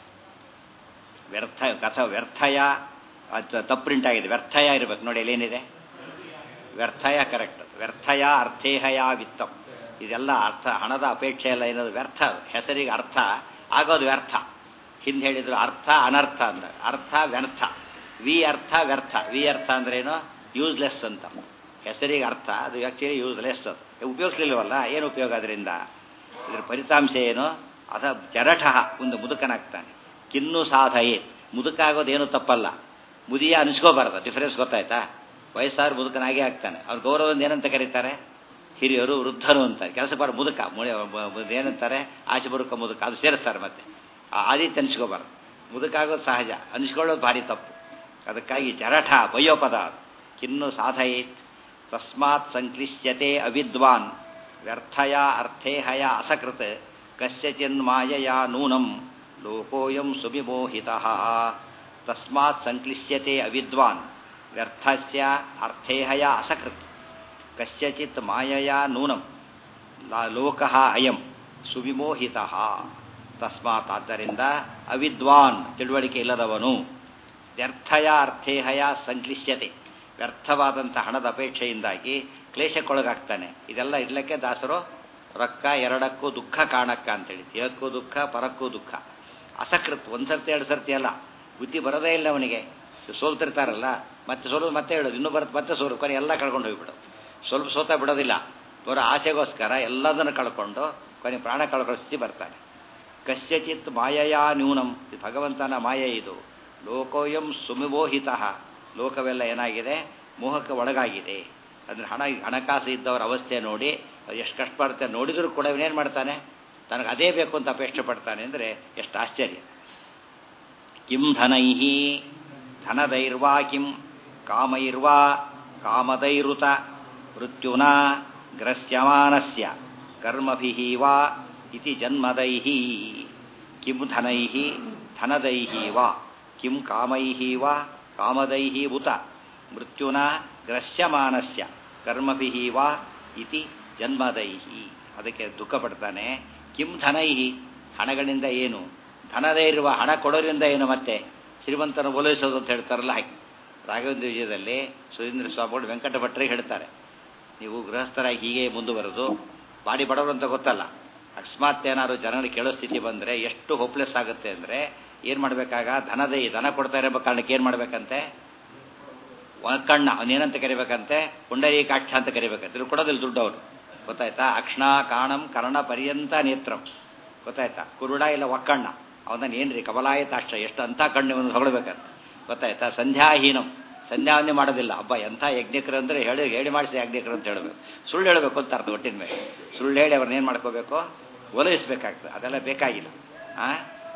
ವ್ಯರ್ಥ ಕಥ ವ್ಯರ್ಥಯ ಅದು ತಪ್ಪು ಪ್ರಿಂಟ್ ಆಗಿದೆ ವ್ಯರ್ಥಯ ಇರಬೇಕು ನೋಡಿ ಅಲ್ಲೇನಿದೆ ವ್ಯರ್ಥಯ ಕರೆಕ್ಟ್ ವ್ಯರ್ಥಯ ಅರ್ಥೇಹಯ ವಿತ್ತಂ ಇದೆಲ್ಲ ಅರ್ಥ ಹಣದ ಅಪೇಕ್ಷೆ ಎಲ್ಲ ಏನದು ವ್ಯರ್ಥ ಹೆಸರಿಗೆ ಅರ್ಥ ಆಗೋದು ವ್ಯರ್ಥ ಹಿಂದೆ ಹೇಳಿದ್ರು ಅರ್ಥ ಅನರ್ಥ ಅಂತ ಅರ್ಥ ವ್ಯರ್ಥ ವಿ ಅರ್ಥ ವ್ಯರ್ಥ ವಿ ಅರ್ಥ ಅಂದ್ರೇನು ಯೂಸ್ಲೆಸ್ ಅಂತ ಹೆಸರಿಗೆ ಅರ್ಥ ಅದು ಆ್ಯಕ್ಚುಲಿ ಯೂಸ್ಲೆಸ್ ಅದು ಉಪಯೋಗಿಸ್ಲಿಲ್ವಲ್ಲ ಏನು ಉಪಯೋಗ ಅದರಿಂದ ಇದ್ರ ಫಲಿತಾಂಶ ಏನು ಅಥ ಜರಠ ಒಂದು ಮುದುಕನಾಗ್ತಾನೆ ಕಿನ್ನು ಸಾಧಯೇ ಮುದುಕ ಆಗೋದೇನು ತಪ್ಪಲ್ಲ ಮುದಿಯ ಅನಿಸ್ಕೋಬಾರ್ದು ಡಿಫರೆನ್ಸ್ ಗೊತ್ತಾಯ್ತಾ ವಯಸ್ಸಾರು ಮುದುಕನಾಗೇ ಆಗ್ತಾನೆ ಅವ್ರ ಗೌರವದಿಂದ ಏನಂತ ಕರೀತಾರೆ ಹಿರಿಯರು ವೃದ್ಧರು ಅಂತಾರೆ ಕೆಲಸ ಬಾರ ಮುದುಕ ಏನಂತಾರೆ ಆಚೆ ಬರುಕ ಮುದುಕ ಅದು ಸೇರಿಸ್ತಾರೆ ಮತ್ತೆ ಆ ಆದಿತ್ಯ ಅನಿಸ್ಕೋಬಾರ್ದು ಮುದುಕ ಆಗೋದು ಸಹಜ ಅನಿಸ್ಕೊಳ್ಳೋದು ಭಾರಿ ತಪ್ಪು ಅದಕ್ಕಾಗಿ ಜರಠ ಬಯೋಪದ ಕಿನ್ನು ಸಾಧಯೇತ್ ತಸ್ಮಾತ್ ಸಂಕ್ಲಿಶ್ಯತೆ ಅವಿದ್ವಾನ್ ವ್ಯರ್ಥಯ ಅರ್ಥೇಹಯ ಅಸಕೃತ್ ಕಸ್ಯಚಿನ್ ಮಾಯಯ ನೂನಂ ಲೋಕೋಯಂ ಸುವಿಮೋಹಿತ ತಸ್ಮಾತ್ ಸಂಕ್ಲಿಶ್ಯತೆ ಅವಿದ್ವಾನ್ ವ್ಯರ್ಥಸ್ಯ ಅರ್ಥೇಹಯ ಅಸಕೃತ್ ಕಸ್ಯಚಿತ್ ಮಾಯಯ ನೂನಂ ಲೋಕ ಅಯಂ ಸುವಿಮೋಹಿತ ತಸ್ಮಾತ್ ಆದ್ದರಿಂದ ಅವಿದ್ವಾನ್ ತಿಳುವಳಿಕೆ ಇಲ್ಲದವನು ವ್ಯರ್ಥಯ ಅರ್ಥೇಹಯ ಸಂಕ್ಲಿಶ್ಯತೆ ವ್ಯರ್ಥವಾದಂಥ ಹಣದ ಅಪೇಕ್ಷೆಯಿಂದಾಗಿ ಕ್ಲೇಶಕ್ಕೊಳಗಾಗ್ತಾನೆ ಇದೆಲ್ಲ ಇರ್ಲಿಕ್ಕೆ ದಾಸರು ರೊಕ್ಕ ಎರಡಕ್ಕೂ ದುಃಖ ಕಾಣಕ್ಕ ಅಂತೇಳಿ ದೇಹಕ್ಕೂ ದುಃಖ ಪರಕ್ಕೂ ದುಃಖ ಅಸಕೃತ್ ಒಂದು ಸರ್ತಿ ಎರಡು ಸರ್ತಿ ಅಲ್ಲ ಬುದ್ಧಿ ಬರೋದೇ ಇಲ್ಲ ಅವನಿಗೆ ಸೋಲ್ತಿರ್ತಾರಲ್ಲ ಮತ್ತೆ ಸೋಲು ಮತ್ತೆ ಹೇಳೋದು ಇನ್ನೂ ಬರುತ್ತೆ ಮತ್ತೆ ಸೋಲು ಕೊನೆ ಎಲ್ಲ ಕಳ್ಕೊಂಡು ಹೋಗ್ಬಿಡು ಸ್ವಲ್ಪ ಸೋತ ಬಿಡೋದಿಲ್ಲ ಅವರ ಆಸೆಗೋಸ್ಕರ ಎಲ್ಲದನ್ನು ಕಳ್ಕೊಂಡು ಕೊನೆ ಪ್ರಾಣ ಕಳ್ಕೊಳ್ಳೋ ಸ್ಥಿತಿ ಬರ್ತಾನೆ ಕಸ್ಯಚಿತ್ ಮಾಯಯಾ ನ್ಯೂನಂ ಇದು ಭಗವಂತನ ಮಾಯೆ ಇದು ಲೋಕೋಯಂ ಸುಮಿಮೋಹಿತ ಲೋಕವೆಲ್ಲ ಏನಾಗಿದೆ ಮೋಹಕ್ಕೆ ಒಳಗಾಗಿದೆ ಅಂದರೆ ಹಣ ಹಣಕಾಸು ಇದ್ದವರ ಅವಸ್ಥೆ ನೋಡಿ ಎಷ್ಟು ಕಷ್ಟಪಡುತ್ತೆ ನೋಡಿದರೂ ಕೂಡ ಇವನೇನು ಮಾಡ್ತಾನೆ ತನಗೆ ಅದೇ ಬೇಕು ಅಂತ ಅಪೇಕ್ಷೆ ಪಡ್ತಾನೆ ಅಂದರೆ ಎಷ್ಟು ಆಶ್ಚರ್ಯ ಕಿಂ ಧನೈ ಧನದೈರ್ವಾ ಕಿಂ ಕಾಮೈರ್ವಾ ಕಾಮದೈರುತ ಮೃತ್ಯುನ ಗ್ರಸ್ಯಮಾನಸ್ಯ ಕರ್ಮಭಿ ವಾ ಇತಿ ಜನ್ಮದೈ ಕಿಂ ಧನೈ ಧನದೈ ವಾ ಕಿಂ ಕಾಮೈ ವಾ ಕಾಮದೈ ಉತ ಮೃತ್ಯುನ ಗ್ರಸ್ಯಮಾನಸ್ಯ ಕರ್ಮಭಿ ವಾ ಇತಿ ಜನ್ಮದೈ ಅದಕ್ಕೆ ದುಃಖ ಪಡ್ತಾನೆ ಕಿಂ ಧನೈ ಹಣಗಳಿಂದ ಏನು ಧನದೇ ಇರುವ ಹಣ ಕೊಡೋದ್ರಿಂದ ಏನು ಮತ್ತೆ ಶ್ರೀಮಂತನ ಓಲೈಸೋದು ಅಂತ ಹೇಳ್ತಾರಲ್ಲ ಹಾಗೆ ರಾಘವೇಂದ್ರ ವಿಜಯದಲ್ಲಿ ಸುರೇಂದ್ರ ಸ್ವಾಮಿಗಳು ವೆಂಕಟ ಭಟ್ರಿಗೆ ಹೇಳ್ತಾರೆ ನೀವು ಗೃಹಸ್ಥರಾಗಿ ಹೀಗೆ ಮುಂದುವರೆದು ಬಾಡಿ ಬಡವರು ಅಂತ ಗೊತ್ತಲ್ಲ ಅಕಸ್ಮಾತ್ ಏನಾದ್ರು ಜನರಿಗೆ ಕೇಳೋ ಸ್ಥಿತಿ ಬಂದರೆ ಎಷ್ಟು ಹೋಪ್ಲೆಸ್ ಆಗುತ್ತೆ ಅಂದರೆ ಏನು ಮಾಡಬೇಕಾಗ ಧನದೇ ಧನ ಕೊಡ್ತಾ ಇರೋ ಕಾರಣಕ್ಕೆ ಏನು ಮಾಡಬೇಕಂತೆ ಕಣ್ಣ ಅವನೇನಂತ ಕರಿಬೇಕಂತೆ ಪುಂಡರೀಕಾಕ್ಷ ಅಂತ ಕರಿಬೇಕಂತೆ ಇವ್ರು ಕೊಡೋದಿಲ್ಲ ದುಡ್ಡು ಅವರು ಗೊತ್ತಾಯ್ತಾ ಅಕ್ಷಣ ಕಾಣಂ ಕರ್ಣ ಪರ್ಯಂತ ನೇತ್ರಂ ಗೊತ್ತಾಯ್ತಾ ಕುರುಡ ಇಲ್ಲ ಒಕ್ಕಣ್ಣ ಅವನ ಏನ್ರಿ ಕಮಲಾಯತಾಕ್ಷ ಎಷ್ಟು ಅಂತ ಕಣ್ಣು ಒಂದು ಹೊಗಳಬೇಕಂತ ಗೊತ್ತಾಯ್ತಾ ಸಂಧ್ಯಾಹೀನಂ ಸಂಧ್ಯಾವನ್ನೇ ಮಾಡೋದಿಲ್ಲ ಹಬ್ಬ ಎಂಥ ಯಜ್ಞಕರು ಅಂದರೆ ಹೇಳಿ ಹೇಳಿ ಮಾಡಿಸಿ ಯಜ್ಞಕರು ಅಂತ ಹೇಳಬೇಕು ಸುಳ್ಳು ಹೇಳಬೇಕು ಅಂತ ಅರ್ಥ ಒಟ್ಟಿನ ಮೇಲೆ ಸುಳ್ಳು ಹೇಳಿ ಅವ್ರನ್ನ ಏನು ಮಾಡ್ಕೋಬೇಕು ಒಲೈಸಬೇಕಾಗ್ತದೆ ಅದೆಲ್ಲ ಬೇಕಾಗಿಲ್ಲ ಆ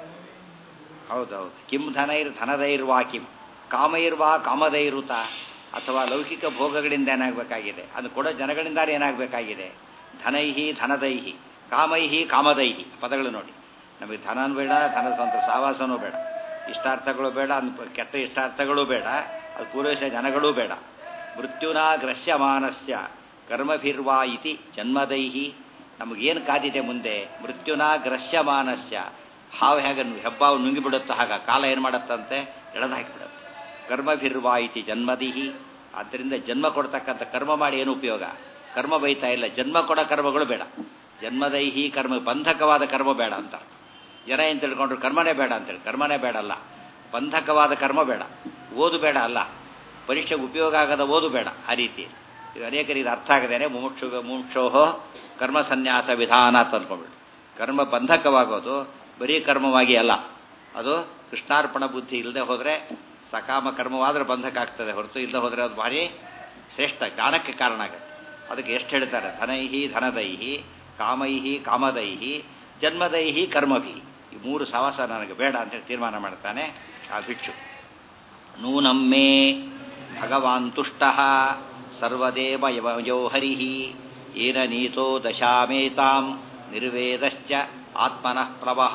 ಹೌದೌದು ಕಿಂ ಧನೈರ್ ಧನದೈರ್ವಾ ಕಿಂ ಕಾಮೈರ್ವಾ ಕಾಮದೈರುತ ಅಥವಾ ಲೌಕಿಕ ಭೋಗಗಳಿಂದ ಏನಾಗಬೇಕಾಗಿದೆ ಅದು ಕೊಡೋ ಜನಗಳಿಂದಾನೇ ಏನಾಗಬೇಕಾಗಿದೆ ಧನೈಹಿ ಧನದೈಹಿ ಕಾಮೈಹಿ ಕಾಮದೈಹಿ ಪದಗಳು ನೋಡಿ ನಮಗೆ ಧನನೂ ಬೇಡ ಧನ ಸ್ವಂತ ಸಾವಾಸನೂ ಬೇಡ ಇಷ್ಟಾರ್ಥಗಳು ಬೇಡ ಅನ್- ಕೆಟ್ಟ ಇಷ್ಟಾರ್ಥಗಳು ಬೇಡ ಅದು ಪೂರೈಸ ಜನಗಳೂ ಬೇಡ ಮೃತ್ಯುನಾ ಗ್ರಸ್ಯಮಾನಸ್ಯ ಕರ್ಮಭಿರ್ವಾ ಇತಿ ಜನ್ಮದೈಹಿ ನಮಗೇನು ಕಾದಿದೆ ಮುಂದೆ ಮೃತ್ಯುನಾ ಗ್ರಸ್ಯಮಾನಸ್ಯ ಹಾವು ಹೇಗೆ ಹೆಬ್ಬಾವು ನುಂಗಿಬಿಡುತ್ತೆ ಹಾಗ ಕಾಲ ಏನು ಮಾಡುತ್ತಂತೆ ಎಳೆದು ಹಾಕಿಬಿಡುತ್ತೆ ಕರ್ಮಭಿರ್ವಾ ಇತಿ ಜನ್ಮದಿಹಿ ಆದ್ದರಿಂದ ಜನ್ಮ ಕೊಡ್ತಕ್ಕಂಥ ಕರ್ಮ ಮಾಡಿ ಏನು ಉಪಯೋಗ ಕರ್ಮ ಬೈತಾ ಇಲ್ಲ ಜನ್ಮ ಕೊಡೋ ಕರ್ಮಗಳು ಬೇಡ ಜನ್ಮದೈಹಿ ಕರ್ಮ ಬಂಧಕವಾದ ಕರ್ಮ ಬೇಡ ಅಂತ ಜನ ಏನು ತಿಳ್ಕೊಂಡ್ರು ಕರ್ಮನೇ ಬೇಡ ಅಂತೇಳಿ ಕರ್ಮನೇ ಬೇಡ ಅಲ್ಲ ಬಂಧಕವಾದ ಕರ್ಮ ಬೇಡ ಓದು ಬೇಡ ಅಲ್ಲ ಪರೀಕ್ಷೆಗೆ ಉಪಯೋಗ ಆಗದ ಓದು ಬೇಡ ಆ ರೀತಿ ಇದು ಅನೇಕರಿಗೆ ಇದು ಅರ್ಥ ಆಗದೇನೆ ಮುಮುಕ್ಷು ಮುಮುಕ್ಷೋಹೋ ಕರ್ಮ ಸನ್ಯಾಸ ವಿಧಾನ ಅಂತ ಅಂದ್ಕೊಂಡ್ಬಿಟ್ಟು ಕರ್ಮ ಬಂಧಕವಾಗೋದು ಬರೀ ಕರ್ಮವಾಗಿ ಅಲ್ಲ ಅದು ಕೃಷ್ಣಾರ್ಪಣ ಬುದ್ಧಿ ಇಲ್ಲದೆ ಹೋದರೆ ಸಕಾಮ ಕರ್ಮವಾದರೆ ಬಂಧಕ ಆಗ್ತದೆ ಹೊರತು ಇಲ್ಲದೆ ಹೋದರೆ ಅದು ಭಾರಿ ಶ್ರೇಷ್ಠ ಜ್ಞಾನಕ್ಕೆ ಕಾರಣ ಆಗುತ್ತೆ ಅದಕ್ಕೆ ಎಷ್ಟು ಹೇಳ್ತಾರೆ ಧನೈಹಿ ಧನದೈಹಿ ಕಾಮೈಹಿ ಕಾಮದೈಹಿ ಜನ್ಮದೈಹಿ ಕರ್ಮಭಿ ಈ ಮೂರು ಸವಾಸ ನನಗೆ ಬೇಡ ಅಂತೇಳಿ ತೀರ್ಮಾನ ಮಾಡ್ತಾನೆ ಆ ಭಿಕ್ಷು ನೂನಮ್ಮೆ ಭಗವಾನ್ ತುಷ್ಟ ಸರ್ವದೇವ ಯೋ ಹರಿ ಏನ ನೀತೋ ದಶಾಮೇತಾಂ ನಿರ್ವೇದಶ್ಚ ಆತ್ಮನಃ ಪ್ಲವಃ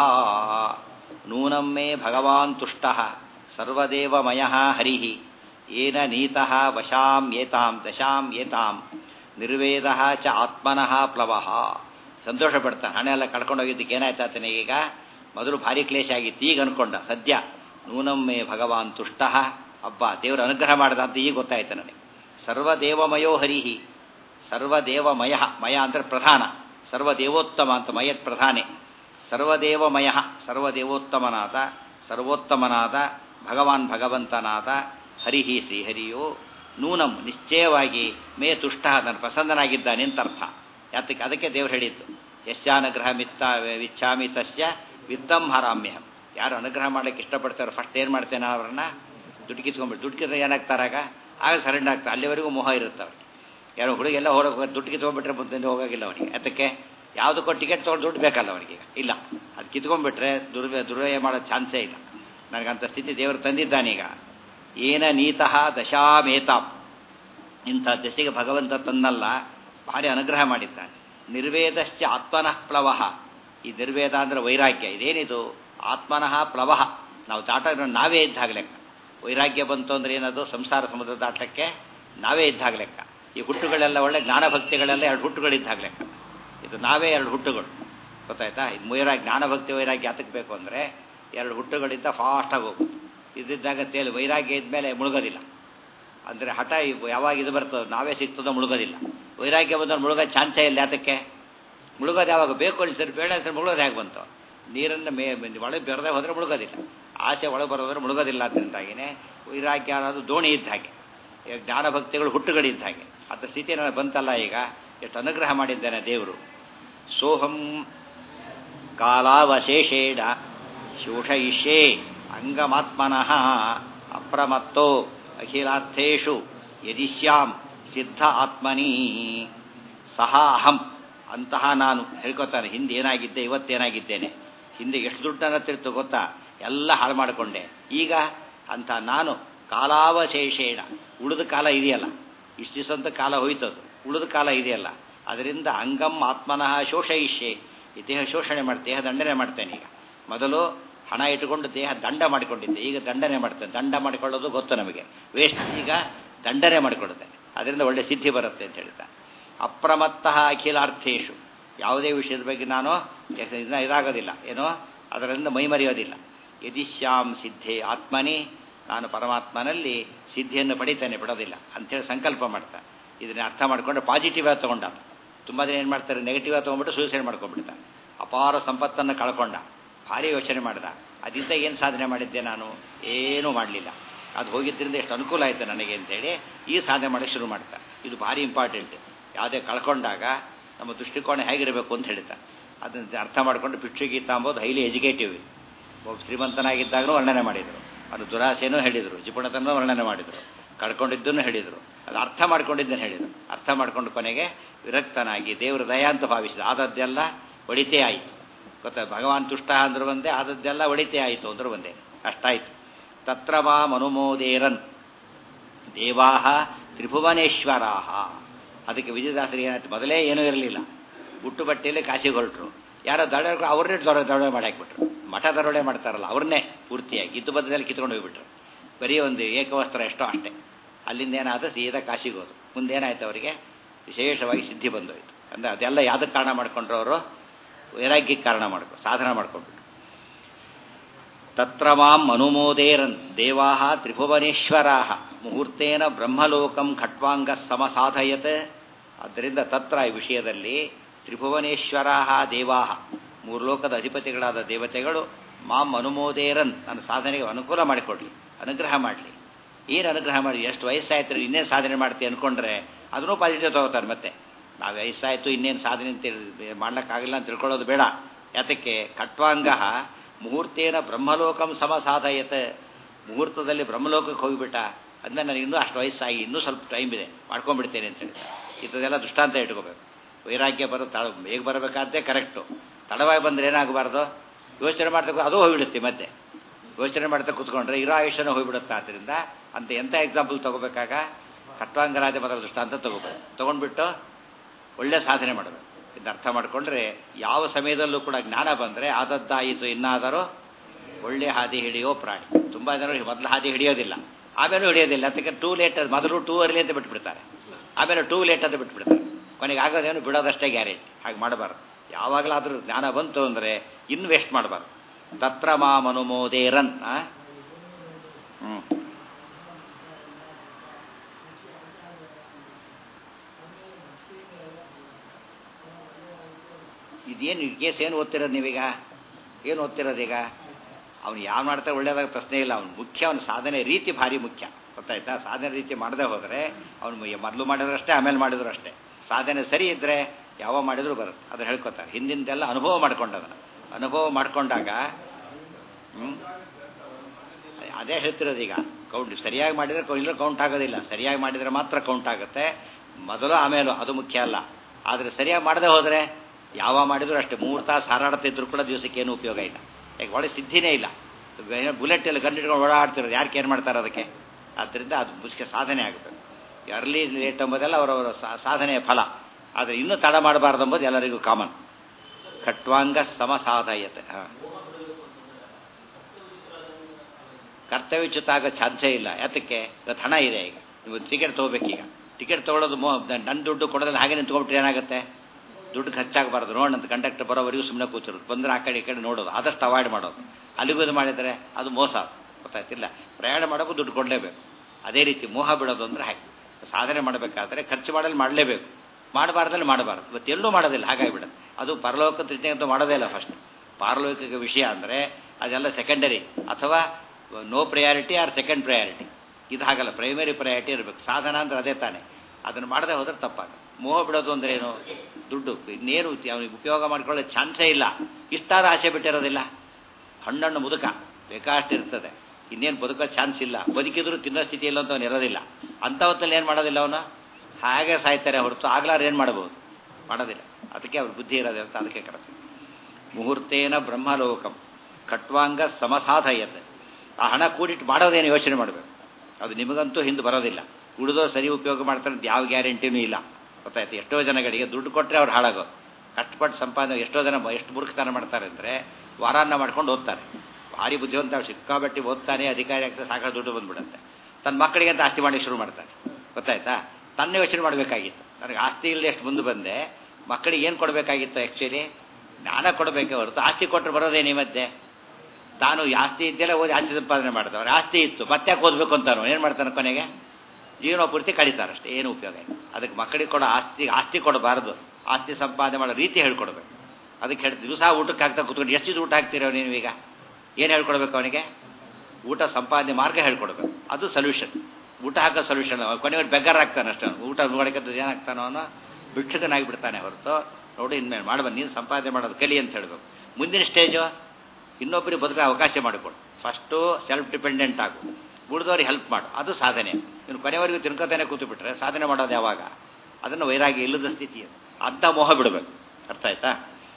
ನೂನಮ್ಮೆ ಭಗವಾನ್ ತುಷ್ಟ ಸರ್ವದೇವಮಯ ಹರಿ ಏನ ನೀತಃ ವಶಾಂ ಏತಾಂ ದಶಾಂ ಏತಾಂ ನಿರ್ವೇದ ಚ ಆತ್ಮನಃ ಪ್ಲವಃ ಸಂತೋಷ ಪಡ್ತಾನೆ ಹಣ ಎಲ್ಲ ಕಳ್ಕೊಂಡೋಗಿದ್ದಕ್ಕೆ ಏನಾಯ್ತಾತನೆ ಈಗ ಮೊದಲು ಭಾರಿ ಕ್ಲೇಶ ಆಗಿತ್ತು ಈಗ ಅನ್ಕೊಂಡ ಸದ್ಯ ನೂನಮ್ಮೆ ಭಗವಾನ್ ತುಷ್ಟ ಅಬ್ಬ ದೇವರು ಅನುಗ್ರಹ ಮಾಡಿದ ಅಂತ ಈಗ ಗೊತ್ತಾಯ್ತು ನನಗೆ ಸರ್ವದೇವಮಯೋ ಹರಿಹಿ ಸರ್ವದೇವಮಯ ಮಯ ಅಂದರೆ ಪ್ರಧಾನ ಸರ್ವದೇವೋತ್ತಮ ಅಂತ ಮಯತ್ ಪ್ರಧಾನೆ ಸರ್ವದೇವಮಯ ಸರ್ವದೇವೋತ್ತಮನಾದ ಸರ್ವೋತ್ತಮನಾದ ಭಗವಾನ್ ಭಗವಂತನಾದ ಹರಿಹಿ ಶ್ರೀಹರಿಯು ನೂನಂ ನಿಶ್ಚಯವಾಗಿ ಮೇ ತುಷ್ಟ ನನ್ನ ಪ್ರಸನ್ನನಾಗಿದ್ದಾನೆ ಅಂತ ಅರ್ಥ ಯಾತಕ್ಕೆ ಅದಕ್ಕೆ ದೇವರು ಹೇಳಿದ್ದು ಯಶ್ಯಾನುಗ್ರಹ ಮಿತ್ತ ವಿಚ್ಛಾಮಿ ತಸ್ಯ ವಿತ್ತಂ ಹರಾಮ್ಯಹಂ ಯಾರು ಅನುಗ್ರಹ ಮಾಡಲಿಕ್ಕೆ ಇಷ್ಟಪಡ್ತಾರೋ ಫಸ್ಟ್ ಏನು ಮಾಡ್ತೇನೆ ಅವ್ರನ್ನ ದುಡ್ಡು ಕಿತ್ಕೊಂಡ್ಬಿಟ್ಟು ದುಡ್ಡು ಕಿತ್ರೆ ಏನಾಗ್ತಾರಾಗ ಆಗ ಸರೆಂಡ್ ಆಗ್ತಾರೆ ಅಲ್ಲಿವರೆಗೂ ಮೋಹ ಇರುತ್ತೆ ಅವ್ರಿಗೆ ಯಾರೋ ಹುಡುಗೆಲ್ಲ ಹೊರಗೆ ದುಡ್ಡು ಕಿತ್ಕೊಂಡ್ಬಿಟ್ರೆ ಮುಂದೆ ಹೋಗೋಗಿಲ್ಲ ಅವನಿಗೆ ಅದಕ್ಕೆ ಯಾವುದಕ್ಕೋ ಟಿಕೆಟ್ ತೊಗೊಂಡು ದುಡ್ಡು ಬೇಕಲ್ಲ ಅವನಿಗೆ ಇಲ್ಲ ಅದು ಕಿತ್ಕೊಂಡ್ಬಿಟ್ರೆ ದುರ್ವ್ಯ ದುರ್ವ್ಯಯ ಮಾಡೋ ಚಾನ್ಸೇ ಇಲ್ಲ ನನಗಂಥ ಸ್ಥಿತಿ ದೇವರು ತಂದಿದ್ದಾನೀಗ ಏನ ನೀತಃ ದಶಾಮೇತಾಂ ಇಂಥ ದಶೆಗೆ ಭಗವಂತ ತನ್ನಲ್ಲ ಭಾರಿ ಅನುಗ್ರಹ ಮಾಡಿದ್ದಾನೆ ನಿರ್ವೇದಶ್ಚ ಆತ್ಮನಃ ಪ್ಲವಃ ಈ ನಿರ್ವೇದ ಅಂದರೆ ವೈರಾಗ್ಯ ಇದೇನಿದು ಆತ್ಮನಃ ಪ್ಲವಃ ನಾವು ದಾಟ ನಾವೇ ಇದ್ದಾಗ ಲೆಕ್ಕ ವೈರಾಗ್ಯ ಬಂತು ಅಂದರೆ ಏನದು ಸಂಸಾರ ಸಮುದ್ರ ದಾಟಕ್ಕೆ ನಾವೇ ಇದ್ದಾಗ ಲೆಕ್ಕ ಈ ಹುಟ್ಟುಗಳೆಲ್ಲ ಒಳ್ಳೆ ಜ್ಞಾನಭಕ್ತಿಗಳೆಲ್ಲ ಎರಡು ಹುಟ್ಟುಗಳಿದ್ದಾಗ ಲೆಕ್ಕ ಇದು ನಾವೇ ಎರಡು ಹುಟ್ಟುಗಳು ಗೊತ್ತಾಯ್ತಾ ಇದು ವೈರಾಗ್ಯ ಜ್ಞಾನಭಕ್ತಿ ವೈರಾಗ್ಯ ಯಾತಕ್ಕೆ ಬೇಕು ಅಂದರೆ ಎರಡು ಹುಟ್ಟುಗಳಿಂದ ಫಾಸ್ಟಾಗಿ ಹೋಗುತ್ತೆ ಇದ್ದಿದ್ದಾಗ ತೇಲಿ ವೈರಾಗ್ಯ ಇದ್ಮೇಲೆ ಮುಳುಗೋದಿಲ್ಲ ಅಂದರೆ ಹಠ ಇವ್- ಯಾವಾಗ ಇದು ಬರ್ತದೋ ನಾವೇ ಸಿಗ್ತದೋ ಮುಳುಗೋದಿಲ್ಲ ವೈರಾಗ್ಯ ಬಂದ್ರೆ ಮುಳುಗೋ ಚಾನ್ಸೇ ಇಲ್ಲ ಯಾತಕ್ಕೆ ಮುಳುಗೋದು ಯಾವಾಗ ಬೇಕು ಅನ್ಸರಿ ಬೇಡ ಅನ್ಸರಿ ಮುಳುಗೋದು ಹೇಗೆ ಬಂತು ನೀರನ್ನು ಮೇ ಒಳಗೆ ಬೆರೆದೇ ಹೋದರೆ ಮುಳುಗೋದಿಲ್ಲ ಆಸೆ ಒಳಗೆ ಬರೋದ್ರೆ ಮುಳುಗೋದಿಲ್ಲ ಅದರಿಂದಾಗಿನೇ ವೈರಾಗ್ಯ ಅನ್ನೋದು ದೋಣಿ ಇದ್ದ ಹಾಗೆ ಈಗ ಜ್ಞಾನಭಕ್ತಿಗಳು ಹುಟ್ಟುಗಳಿದ್ದ ಹಾಗೆ ಅದ್ರ ಸ್ಥಿತಿ ನನಗೆ ಬಂತಲ್ಲ ಈಗ ಎಷ್ಟು ಅನುಗ್ರಹ ಮಾಡಿದ್ದೇನೆ ದೇವರು ಸೋಹಂ ಕಾಲಾವಶೇಷೇಣ ಶೋಷಯಿಷ್ಯೇ ಅಂಗಮಾತ್ಮನಃ ಅಪ್ರಮತ್ತೋ ಅಖಿಲಾರ್ಥೇಷು ಯದಿಶ್ಯಾಂ ಸಿದ್ಧ ಆತ್ಮನಿ ಸಹ ಅಹಂ ಅಂತಹ ನಾನು ಹೇಳ್ಕೊತಾನೆ ಹಿಂದೆ ಏನಾಗಿದ್ದೆ ಇವತ್ತೇನಾಗಿದ್ದೇನೆ ಹಿಂದೆ ಎಷ್ಟು ದುಡ್ಡನ್ನ ತಿರ್ತು ಗೊತ್ತಾ ಎಲ್ಲ ಹಾಳು ಮಾಡಿಕೊಂಡೆ ಈಗ ಅಂತ ನಾನು ಕಾಲಾವಶೇಷೇಣ ಉಳಿದ ಕಾಲ ಇದೆಯಲ್ಲ ಇಷ್ಟು ದಿವಸ ಕಾಲ ಹೋಯ್ತದು ಉಳಿದ ಕಾಲ ಇದೆಯಲ್ಲ ಅದರಿಂದ ಅಂಗಂ ಆತ್ಮನಃ ಶೋಷಯಿಷ್ಯೆ ಈ ದೇಹ ಶೋಷಣೆ ಮಾಡಿ ದೇಹ ದಂಡನೆ ಮಾಡ್ತೇನೆ ಈಗ ಮೊದಲು ಹಣ ಇಟ್ಟುಕೊಂಡು ದೇಹ ದಂಡ ಮಾಡಿಕೊಂಡಿದ್ದೆ ಈಗ ದಂಡನೆ ಮಾಡ್ತೇನೆ ದಂಡ ಮಾಡಿಕೊಳ್ಳೋದು ಗೊತ್ತು ನಮಗೆ ವೇಸ್ಟ್ ಈಗ ದಂಡನೆ ಮಾಡಿಕೊಳ್ಳುತ್ತೆ ಅದರಿಂದ ಒಳ್ಳೆ ಸಿದ್ಧಿ ಬರುತ್ತೆ ಅಂತ ಹೇಳ್ತಾ ಅಪ್ರಮತ್ತ ಅಖಿಲಾರ್ಥೇಶು ಯಾವುದೇ ವಿಷಯದ ಬಗ್ಗೆ ನಾನು ಇದನ್ನ ಇದಾಗೋದಿಲ್ಲ ಏನೋ ಅದರಿಂದ ಮೈಮರೆಯೋದಿಲ್ಲ ಯದಿಶ್ಯಾಂ ಸಿದ್ಧೆ ಆತ್ಮನಿ ನಾನು ಪರಮಾತ್ಮನಲ್ಲಿ ಸಿದ್ಧಿಯನ್ನು ಪಡಿತೇನೆ ಬಿಡೋದಿಲ್ಲ ಅಂಥೇಳಿ ಸಂಕಲ್ಪ ಮಾಡ್ತಾನೆ ಇದನ್ನ ಅರ್ಥ ಮಾಡಿಕೊಂಡು ಪಾಸಿಟಿವ್ ಆಗಿ ತಗೊಂಡ ತುಂಬ ಜನ ಏನು ಮಾಡ್ತಾರೆ ನೆಗೆಟಿವ್ ಆಗಿ ತೊಗೊಂಡ್ಬಿಟ್ಟು ಸೂಸೈಡ್ ಮಾಡ್ಕೊಂಡ್ಬಿಡ್ತಾನೆ ಅಪಾರ ಸಂಪತ್ತನ್ನು ಕಳ್ಕೊಂಡ ಭಾರಿ ಯೋಚನೆ ಮಾಡ್ದ ಅದರಿಂದ ಏನು ಸಾಧನೆ ಮಾಡಿದ್ದೆ ನಾನು ಏನೂ ಮಾಡಲಿಲ್ಲ ಅದು ಹೋಗಿದ್ದರಿಂದ ಎಷ್ಟು ಅನುಕೂಲ ಆಯಿತು ನನಗೆ ಅಂತೇಳಿ ಈ ಸಾಧನೆ ಮಾಡೋಕ್ಕೆ ಶುರು ಮಾಡ್ತಾ ಇದು ಭಾರಿ ಇಂಪಾರ್ಟೆಂಟ್ ಯಾವುದೇ ಕಳ್ಕೊಂಡಾಗ ನಮ್ಮ ದೃಷ್ಟಿಕೋನ ಹೇಗಿರಬೇಕು ಅಂತ ಹೇಳ್ತಾ ಅದನ್ನು ಅರ್ಥ ಮಾಡಿಕೊಂಡು ಭಿಕ್ಷುಗೀತ ಅಂಬೋದು ಹೈಲಿ ಎಜುಕೇಟಿವ್ ಒಬ್ಬ ಶ್ರೀಮಂತನಾಗಿದ್ದಾಗಲೂ ವರ್ಣನೆ ಮಾಡಿದರು ಅದು ದುರಾಸೆನೂ ಹೇಳಿದರು ಜಿಪುಣತನೂ ವರ್ಣನೆ ಮಾಡಿದರು ಕಳ್ಕೊಂಡಿದ್ದನ್ನು ಹೇಳಿದರು ಅದು ಅರ್ಥ ಮಾಡ್ಕೊಂಡಿದ್ದನ್ನು ಹೇಳಿದರು ಅರ್ಥ ಮಾಡ್ಕೊಂಡು ಕೊನೆಗೆ ವಿರಕ್ತನಾಗಿ ದೇವರ ದಯ ಅಂತ ಭಾವಿಸಿದ ಆದದ್ದೆಲ್ಲ ಒಳಿತೇ ಆಯಿತು ಗೊತ್ತಾ ಭಗವಾನ್ ತುಷ್ಟ ಅಂದ್ರು ಒಂದೇ ಆದದ್ದೆಲ್ಲ ಒಳಿತೇ ಆಯಿತು ಅಂದ್ರು ಒಂದೇ ಅಷ್ಟಾಯಿತು ತತ್ರ ಮಾ ಮನುಮೋದೇರನ್ ದೇವಾಹ ತ್ರಿಭುವನೇಶ್ವರಾಹ ಅದಕ್ಕೆ ವಿಜಯದಾಸರಿ ಏನಾಯ್ತು ಮೊದಲೇ ಏನೂ ಇರಲಿಲ್ಲ ಹುಟ್ಟು ಬಟ್ಟೆಯಲ್ಲಿ ಕಾಶಿಗೆ ಹೊರಟರು ಯಾರೋ ದಡ ಅವ್ರನ್ನೇ ದೊಡ ದೊಡ ಮಾಡಿ ಹಾಕ್ಬಿಟ್ರು ಮಠದರೊಳೆ ಮಾಡ್ತಾರಲ್ಲ ಅವ್ರನ್ನೇ ಪೂರ್ತಿಯಾಗಿ ಇದ್ದು ಬದ್ದದಲ್ಲಿ ಕಿತ್ಕೊಂಡು ಹೋಗ್ಬಿಟ್ರು ಬರೀ ಒಂದು ಏಕವಸ್ತ್ರ ಎಷ್ಟೋ ಅಷ್ಟೇ ಅಲ್ಲಿಂದ ಏನಾದ ಸೀದಾ ಕಾಶಿಗೆ ಹೋದ್ರು ಮುಂದೇನಾಯ್ತು ಅವರಿಗೆ ವಿಶೇಷವಾಗಿ ಸಿದ್ಧಿ ಬಂದೋಯ್ತು ಅಂದರೆ ಅದೆಲ್ಲ ಯಾವುದಕ್ಕೆ ಕಾರಣ ಮಾಡ್ಕೊಂಡ್ರು ಅವರು ವೈರಾಗ್ಯಕ್ಕೆ ಕಾರಣ ಮಾಡ್ಕೊ ಸಾಧನ ಮಾಡ್ಕೊಂಡ್ಬಿಟ್ರು ತತ್ರ ಮಾಂ ಅನುಮೋದೇರನ್ ದೇವಾ ತ್ರಿಭುವನೇಶ್ವರಾ ಮುಹೂರ್ತೇನ ಬ್ರಹ್ಮಲೋಕಂ ಖಟ್ವಾಂಗ ಸಮಸಾಧಯತ್ ಆದ್ದರಿಂದ ತತ್ರ ಈ ವಿಷಯದಲ್ಲಿ ತ್ರಿಭುವನೇಶ್ವರಾ ದೇವಾ ಮೂರು ಲೋಕದ ಅಧಿಪತಿಗಳಾದ ದೇವತೆಗಳು ಮಾಂ ಅನುಮೋದೇರನ್ ನನ್ನ ಸಾಧನೆಗೆ ಅನುಕೂಲ ಮಾಡಿಕೊಡ್ಲಿ ಅನುಗ್ರಹ ಮಾಡಲಿ ಏನು ಅನುಗ್ರಹ ಮಾಡಿ ಎಷ್ಟು ವಯಸ್ಸಾಯ್ತು ಇನ್ನೇನು ಸಾಧನೆ ಮಾಡ್ತೀವಿ ಅಂದ್ಕೊಂಡ್ರೆ ಅದನ್ನೂ ಪಾಸಿಟಿವ್ ತಗೋತಾರೆ ಮತ್ತೆ ನಾವು ವಯಸ್ಸಾಯಿತು ಇನ್ನೇನು ಸಾಧನೆ ಅಂತ ಮಾಡ್ಲಿಕ್ಕಾಗಿಲ್ಲ ಅಂತ ತಿಳ್ಕೊಳ್ಳೋದು ಬೇಡ ಯಾತಕ್ಕೆ ಖಟ್ವಾಂಗ ಮುಹೂರ್ತೇನ ಬ್ರಹ್ಮಲೋಕಂ ಸಮಸಾಧಯತ್ ಮುಹೂರ್ತದಲ್ಲಿ ಬ್ರಹ್ಮಲೋಕಕ್ಕೆ ಹೋಗಿಬಿಟ್ಟ ಅದನ್ನ ನನಗೆ ಇನ್ನೂ ಅಷ್ಟು ವಯಸ್ಸಾಗಿ ಇನ್ನೂ ಸ್ವಲ್ಪ ಟೈಮ್ ಇದೆ ಮಾಡ್ಕೊಂಡ್ಬಿಡ್ತೇನೆ ಅಂತ ಹೇಳ್ತಾರೆ ಇಂಥದ್ದೆಲ್ಲ ದೃಷ್ಟಾಂತ ಇಟ್ಕೋಬೇಕು ವೈರಾಗ್ಯ ಬರೋ ತಡ ಬೇಗ ಬರಬೇಕಾದ್ರೆ ಕರೆಕ್ಟು ತಡವಾಗಿ ಬಂದರೆ ಏನಾಗಬಾರ್ದು ಯೋಚನೆ ಮಾಡ್ತಾ ಅದು ಹೋಗಿಬಿಡುತ್ತೆ ಮತ್ತೆ ಯೋಚನೆ ಮಾಡ್ತಾ ಕೂತ್ಕೊಂಡ್ರೆ ಇರೋ ಆಯುಷ್ಯನ ಹೋಗ್ಬಿಡುತ್ತೆ ಆದ್ದರಿಂದ ಅಂತ ಎಂಥ ಎಕ್ಸಾಂಪಲ್ ತಗೋಬೇಕಾಗ ಖಟ್ವಾಂಗರಾಜ ಮದ ದೃಷ್ಟಾಂತ ತಗೋಬೇಕು ತೊಗೊಂಡ್ಬಿಟ್ಟು ಒಳ್ಳೆ ಸಾಧನೆ ಮಾಡಬೇಕು ಇದು ಅರ್ಥ ಮಾಡಿಕೊಂಡ್ರೆ ಯಾವ ಸಮಯದಲ್ಲೂ ಕೂಡ ಜ್ಞಾನ ಬಂದರೆ ಆದದ್ದಾಯಿತು ಇನ್ನಾದರೂ ಒಳ್ಳೆ ಹಾದಿ ಹಿಡಿಯೋ ಪ್ರಾಣಿ ತುಂಬ ಜನರು ಮೊದಲು ಹಾದಿ ಹಿಡಿಯೋದಿಲ್ಲ ಆಮೇಲೆ ಹಿಡಿಯೋದಿಲ್ಲ ಅದಕ್ಕೆ ಟೂ ಲೇಟ್ ಮೊದಲು ಟೂ ಅರ್ಲಿ ಅಂತ ಬಿಟ್ಬಿಡ್ತಾರೆ ಆಮೇಲೆ ಟೂ ಲೇಟ್ ಅಂತ ಬಿಟ್ಬಿಡ್ತಾರೆ ಕೊನೆಗೆ ಆಗೋದೇನು ಬಿಡೋದಷ್ಟೇ ಗ್ಯಾರೇಜ್ ಹಾಗೆ ಮಾಡಬಾರ್ದು ಯಾವಾಗಲಾದರೂ ಜ್ಞಾನ ಬಂತು ಅಂದರೆ ಇನ್ನು ವೇಸ್ಟ್ ಮಾಡಬಾರ್ದು ತತ್ರ ಮಾಮನುಮೋದೇರನ್ ಹ್ಞೂ ಇದೇನು ಕೇಸ್ ಏನು ಓದ್ತಿರೋದು ನೀವೀಗ ಏನು ಓದ್ತಿರೋದು ಈಗ ಅವ್ನು ಯಾವ ಮಾಡ್ತಾರೆ ಒಳ್ಳೇದಾಗ ಪ್ರಶ್ನೆ ಇಲ್ಲ ಅವ್ನು ಮುಖ್ಯ ಅವನ ಸಾಧನೆ ರೀತಿ ಭಾರಿ ಮುಖ್ಯ ಗೊತ್ತಾಯ್ತಾ ಸಾಧನೆ ರೀತಿ ಮಾಡದೆ ಹೋದರೆ ಅವನು ಮೊದಲು ಮಾಡಿದ್ರು ಅಷ್ಟೇ ಆಮೇಲೆ ಮಾಡಿದ್ರು ಅಷ್ಟೇ ಸಾಧನೆ ಸರಿ ಇದ್ದರೆ ಯಾವ ಮಾಡಿದ್ರು ಬರುತ್ತೆ ಅದನ್ನು ಹೇಳ್ಕೊತಾರೆ ಹಿಂದಿಂದೆಲ್ಲ ಅನುಭವ ಮಾಡ್ಕೊಂಡದನ ಅನುಭವ ಮಾಡ್ಕೊಂಡಾಗ ಅದೇ ಹೇಳ್ತಿರೋದು ಈಗ ಕೌಂಟ್ ಸರಿಯಾಗಿ ಮಾಡಿದರೆ ಇಲ್ಲ ಕೌಂಟ್ ಆಗೋದಿಲ್ಲ ಸರಿಯಾಗಿ ಮಾಡಿದರೆ ಮಾತ್ರ ಕೌಂಟ್ ಆಗುತ್ತೆ ಮೊದಲು ಆಮೇಲೆ ಅದು ಮುಖ್ಯ ಅಲ್ಲ ಆದರೆ ಸರಿಯಾಗಿ ಮಾಡದೆ ಹೋದರೆ ಯಾವ ಮಾಡಿದ್ರು ಅಷ್ಟೇ ಮೂರು ತಾಸು ಹಾರಾಡ್ತಿದ್ರು ಕೂಡ ದಿವಸಕ್ಕೆ ಏನು ಉಪಯೋಗ ಇಲ್ಲ ಯಾಕೆ ಒಳ್ಳೆ ಸಿದ್ಧಿನೇ ಇಲ್ಲ ಬುಲೆಟ್ ಎಲ್ಲ ಗಂಡಿಟ್ಕೊಂಡು ಓಡಾಡ್ತಿರೋದು ಯಾರು ಕೇರ್ ಮಾಡ್ತಾರೆ ಅದಕ್ಕೆ ಆದ್ದರಿಂದ ಅದು ಮುಖ್ಯ ಸಾಧನೆ ಆಗಬೇಕು ಅರ್ಲಿ ಲೇಟ್ ಎಂಬುದೆಲ್ಲ ಅವರವರ ಸಾಧನೆಯ ಫಲ ಆದರೆ ಇನ್ನೂ ತಡ ಮಾಡಬಾರ್ದು ಎಂಬುದು ಎಲ್ಲರಿಗೂ ಕಾಮನ್ ಖಟ್ವಾಂಗ ಸಮಸಾಧಯತೆ ಹಾಂ ಕರ್ತವ್ಯಚ್ಯುತ ಆಗೋ ಚಾನ್ಸೇ ಇಲ್ಲ ಯಾತಕ್ಕೆ ಇವತ್ತು ಹಣ ಇದೆ ಈಗ ನೀವು ಟಿಕೆಟ್ ತೊಗೋಬೇಕೀಗ ಟಿಕೆಟ್ ತೊಗೊಳೋದು ಮೋ ನನ್ನ ದುಡ್ಡು ಕೊಡೋದ್ರಲ್ಲಿ ಹಾಗೆ ನಿಂತ್ಕೊಂಡ್ಬಿಟ್ರೆ ಏನಾಗುತ್ತೆ ದುಡ್ಡು ಖರ್ಚಾಗಬಾರ್ದು ನೋಡಂತ ಕಂಡಕ್ಟರ್ ಬರೋವರೆಗೂ ಸುಮ್ಮನೆ ಕೂತಿರೋದು ಬಂದರೆ ಆ ಕಡೆ ಈ ಕಡೆ ನೋಡೋದು ಆದಷ್ಟು ಅವಾಯ್ಡ್ ಮಾಡೋದು ಅಲ್ಲಿಗೂ ಇದು ಮಾಡಿದರೆ ಅದು ಮೋಸ ಗೊತ್ತಾಯ್ತಿಲ್ಲ ಪ್ರಯಾಣ ಮಾಡೋಕ್ಕೂ ದುಡ್ಡು ಕೊಡಲೇಬೇಕು ಅದೇ ರೀತಿ ಮೋಹ ಬಿಡೋದು ಅಂದರೆ ಹಾಗೆ ಸಾಧನೆ ಮಾಡಬೇಕಾದ್ರೆ ಖರ್ಚು ಮಾಡಲು ಮಾಡಲೇಬೇಕು ಮಾಡಬಾರ್ದಲ್ಲಿ ಮಾಡಬಾರ್ದು ಇವತ್ತು ಎಲ್ಲೂ ಮಾಡೋದಿಲ್ಲ ಹಾಗಾಗಿಬಿಡುತ್ತೆ ಅದು ಪರಲೋಕ ತೃತೀಯ ಅಂತ ಮಾಡೋದೇ ಇಲ್ಲ ಫಸ್ಟ್ ಪಾರಲೌಕಿಕ ವಿಷಯ ಅಂದರೆ ಅದೆಲ್ಲ ಸೆಕೆಂಡರಿ ಅಥವಾ no priority or second priority ಇದು ಹಾಗಲ್ಲ ಪ್ರೈಮರಿ ಪ್ರಯಾರಿಟಿ ಇರಬೇಕು ಸಾಧನ ಅಂದ್ರೆ ಅದೇ ತಾನೆ ಅದನ್ನು ಮಾಡದೆ ಹೋದ್ರೆ ತಪ್ಪಾಗ ಮೋಹ ಬಿಡೋದು ಅಂದ್ರೆ ಏನು ದುಡ್ಡು ಇನ್ನೇನು ಅವನಿಗೆ ಉಪಯೋಗ ಮಾಡ್ಕೊಳ್ಳೋ ಚಾನ್ಸೇ ಇಲ್ಲ ಇಷ್ಟಾದ ಆಸೆ ಬಿಟ್ಟಿರೋದಿಲ್ಲ ಹಣ್ಣಣ್ಣು ಮುದುಕ ಬೇಕಾಷ್ಟಿರ್ತದೆ ಇನ್ನೇನು ಬದುಕೋ ಚಾನ್ಸ್ ಇಲ್ಲ ಬದುಕಿದ್ರು ತಿನ್ನೋ ಸ್ಥಿತಿಯಲ್ಲಿ ಅಂತ ಅವನು ಇರೋದಿಲ್ಲ ಅಂಥ ಹೊತ್ತಲ್ಲಿ ಏನು ಮಾಡೋದಿಲ್ಲ ಅವನು ಹಾಗೆ ಸಾಯ್ತಾರೆ ಹೊರತು ಆಗ್ಲಾರ ಏನು ಮಾಡಬಹುದು ಮಾಡೋದಿಲ್ಲ ಅದಕ್ಕೆ ಅವ್ರ ಬುದ್ಧಿ ಇರೋದೆ ಅಂತ ಅದಕ್ಕೆ ಕರೆಸಿ ಮುಹೂರ್ತೇನ ಬ್ರಹ್ಮಲೋಕಂ ಖಟ್ವಾಂಗ ಸಮಸಾಧಯತೆ ಆ ಹಣ ಕೂಡಿಟ್ಟು ಮಾಡೋದೇನು ಯೋಚನೆ ಮಾಡಬೇಕು ಅದು ನಿಮಗಂತೂ ಹಿಂದೆ ಬರೋದಿಲ್ಲ ಉಳಿದೋ ಸರಿ ಉಪಯೋಗ ಮಾಡ್ತಾರೆ ಅಂತ ಯಾವ ಗ್ಯಾರಂಟಿನೂ ಇಲ್ಲ ಗೊತ್ತಾಯ್ತು ಎಷ್ಟೋ ಜನಗಳಿಗೆ ದುಡ್ಡು ಕೊಟ್ಟರೆ ಅವ್ರು ಹಾಳಾಗೋದು ಕಷ್ಟಪಟ್ಟು ಸಂಪಾದನೆ ಎಷ್ಟೋ ಜನ ಎಷ್ಟು ಬುರುಕತನ ಮಾಡ್ತಾರೆ ಅಂದರೆ ವಾರಾನ್ನ ಮಾಡ್ಕೊಂಡು ಓದ್ತಾರೆ ಭಾರಿ ಬುದ್ಧಿವಂತ ಸಿಕ್ಕಾಬಟ್ಟಿ ಓದ್ತಾನೆ ಅಧಿಕಾರಿ ಆಗ್ತದೆ ಸಾಕಷ್ಟು ದುಡ್ಡು ಬಂದ್ಬಿಡುತ್ತೆ ತನ್ನ ಮಕ್ಕಳಿಗೆ ಅಂತ ಆಸ್ತಿ ಮಾಡಿ ಶುರು ಮಾಡ್ತಾನೆ ಗೊತ್ತಾಯ್ತಾ ತನ್ನ ಯೋಚನೆ ಮಾಡಬೇಕಾಗಿತ್ತು ನನಗೆ ಆಸ್ತಿ ಇಲ್ಲದೆ ಎಷ್ಟು ಮುಂದೆ ಬಂದೆ ಮಕ್ಕಳಿಗೆ ಏನು ಕೊಡಬೇಕಾಗಿತ್ತು ಆ್ಯಕ್ಚುಲಿ ಜ್ಞಾನ ಕೊಡಬೇಕೆ ಹೊರತು ಆಸ್ತಿ ಕೊಟ್ಟರೆ ಬರೋದೇನು ಈ ಮಧ್ಯೆ ತಾನು ಆಸ್ತಿ ಇದ್ದೆಲ್ಲ ಓದಿ ಆಸ್ತಿ ಸಂಪಾದನೆ ಮಾಡ್ದವ್ರು ಆಸ್ತಿ ಇತ್ತು ಮತ್ತೆ ಯಾಕೆ ಓದಬೇಕು ಅಂತಾನು ಏನು ಮಾಡ್ತಾನೆ ಕೊನೆಗೆ ಜೀವನ ಪೂರ್ತಿ ಕಳೀತಾರಷ್ಟೇ ಏನು ಉಪಯೋಗ ಇಲ್ಲ ಅದಕ್ಕೆ ಮಕ್ಕಳಿಗೆ ಕೊಡೋ ಆಸ್ತಿ ಆಸ್ತಿ ಕೊಡಬಾರ್ದು ಆಸ್ತಿ ಸಂಪಾದನೆ ಮಾಡೋ ರೀತಿ ಹೇಳ್ಕೊಡ್ಬೇಕು ಅದಕ್ಕೆ ಹೇಳಿ ದಿವಸ ಊಟಕ್ಕೆ ಹಾಕ್ತಾ ಕೂತ್ಕೊಂಡು ಎಷ್ಟು ಊಟ ಹಾಕ್ತೀರೋ ನೀವು ಈಗ ಏನು ಹೇಳ್ಕೊಡ್ಬೇಕು ಅವನಿಗೆ ಊಟ ಸಂಪಾದನೆ ಮಾರ್ಗ ಹೇಳ್ಕೊಡ್ಬೇಕು ಅದು ಸೊಲ್ಯೂಷನ್ ಊಟ ಹಾಕೋ ಸೊಲ್ಯೂಷನ್ ಕೊನೆಗೆ ಬೆಗ್ಗರ್ ಆಗ್ತಾನೆ ಅಷ್ಟೇ ಊಟ ನೋಡಕ್ಕೆ ಏನಾಗ್ತಾನೋ ಅವನು ಭಿಕ್ಷಕನಾಗಿ ಬಿಡ್ತಾನೆ ಹೊರತು ನೋಡಿ ಇನ್ಮೇಲೆ ಮಾಡಬಾರ್ದು ನೀನು ಸಂಪಾದನೆ ಮಾಡೋದು ಕಲಿ ಅಂತ ಹೇಳಬೇಕು ಮುಂದಿನ ಸ್ಟೇಜು ಇನ್ನೊಬ್ಬರಿಗೆ ಬದುಕೋ ಅವಕಾಶ ಮಾಡಿಕೊಡು ಫಸ್ಟು ಸೆಲ್ಫ್ ಡಿಪೆಂಡೆಂಟ್ ಆಗು ಉಳಿದವ್ರಿಗೆ ಹೆಲ್ಪ್ ಮಾಡು ಅದು ಸಾಧನೆ ಇನ್ನು ಕೊನೆವರೆಗೂ ತಿನ್ಕೋತಾನೆ ಕೂತು ಬಿಟ್ರೆ ಸಾಧನೆ ಮಾಡೋದು ಯಾವಾಗ ಅದನ್ನು ವೈರಾಗ್ಯ ಇಲ್ಲದ ಸ್ಥಿತಿ ಅಂಥ ಮೋಹ ಬಿಡಬೇಕು ಅರ್ಥ ಆಯ್ತಾ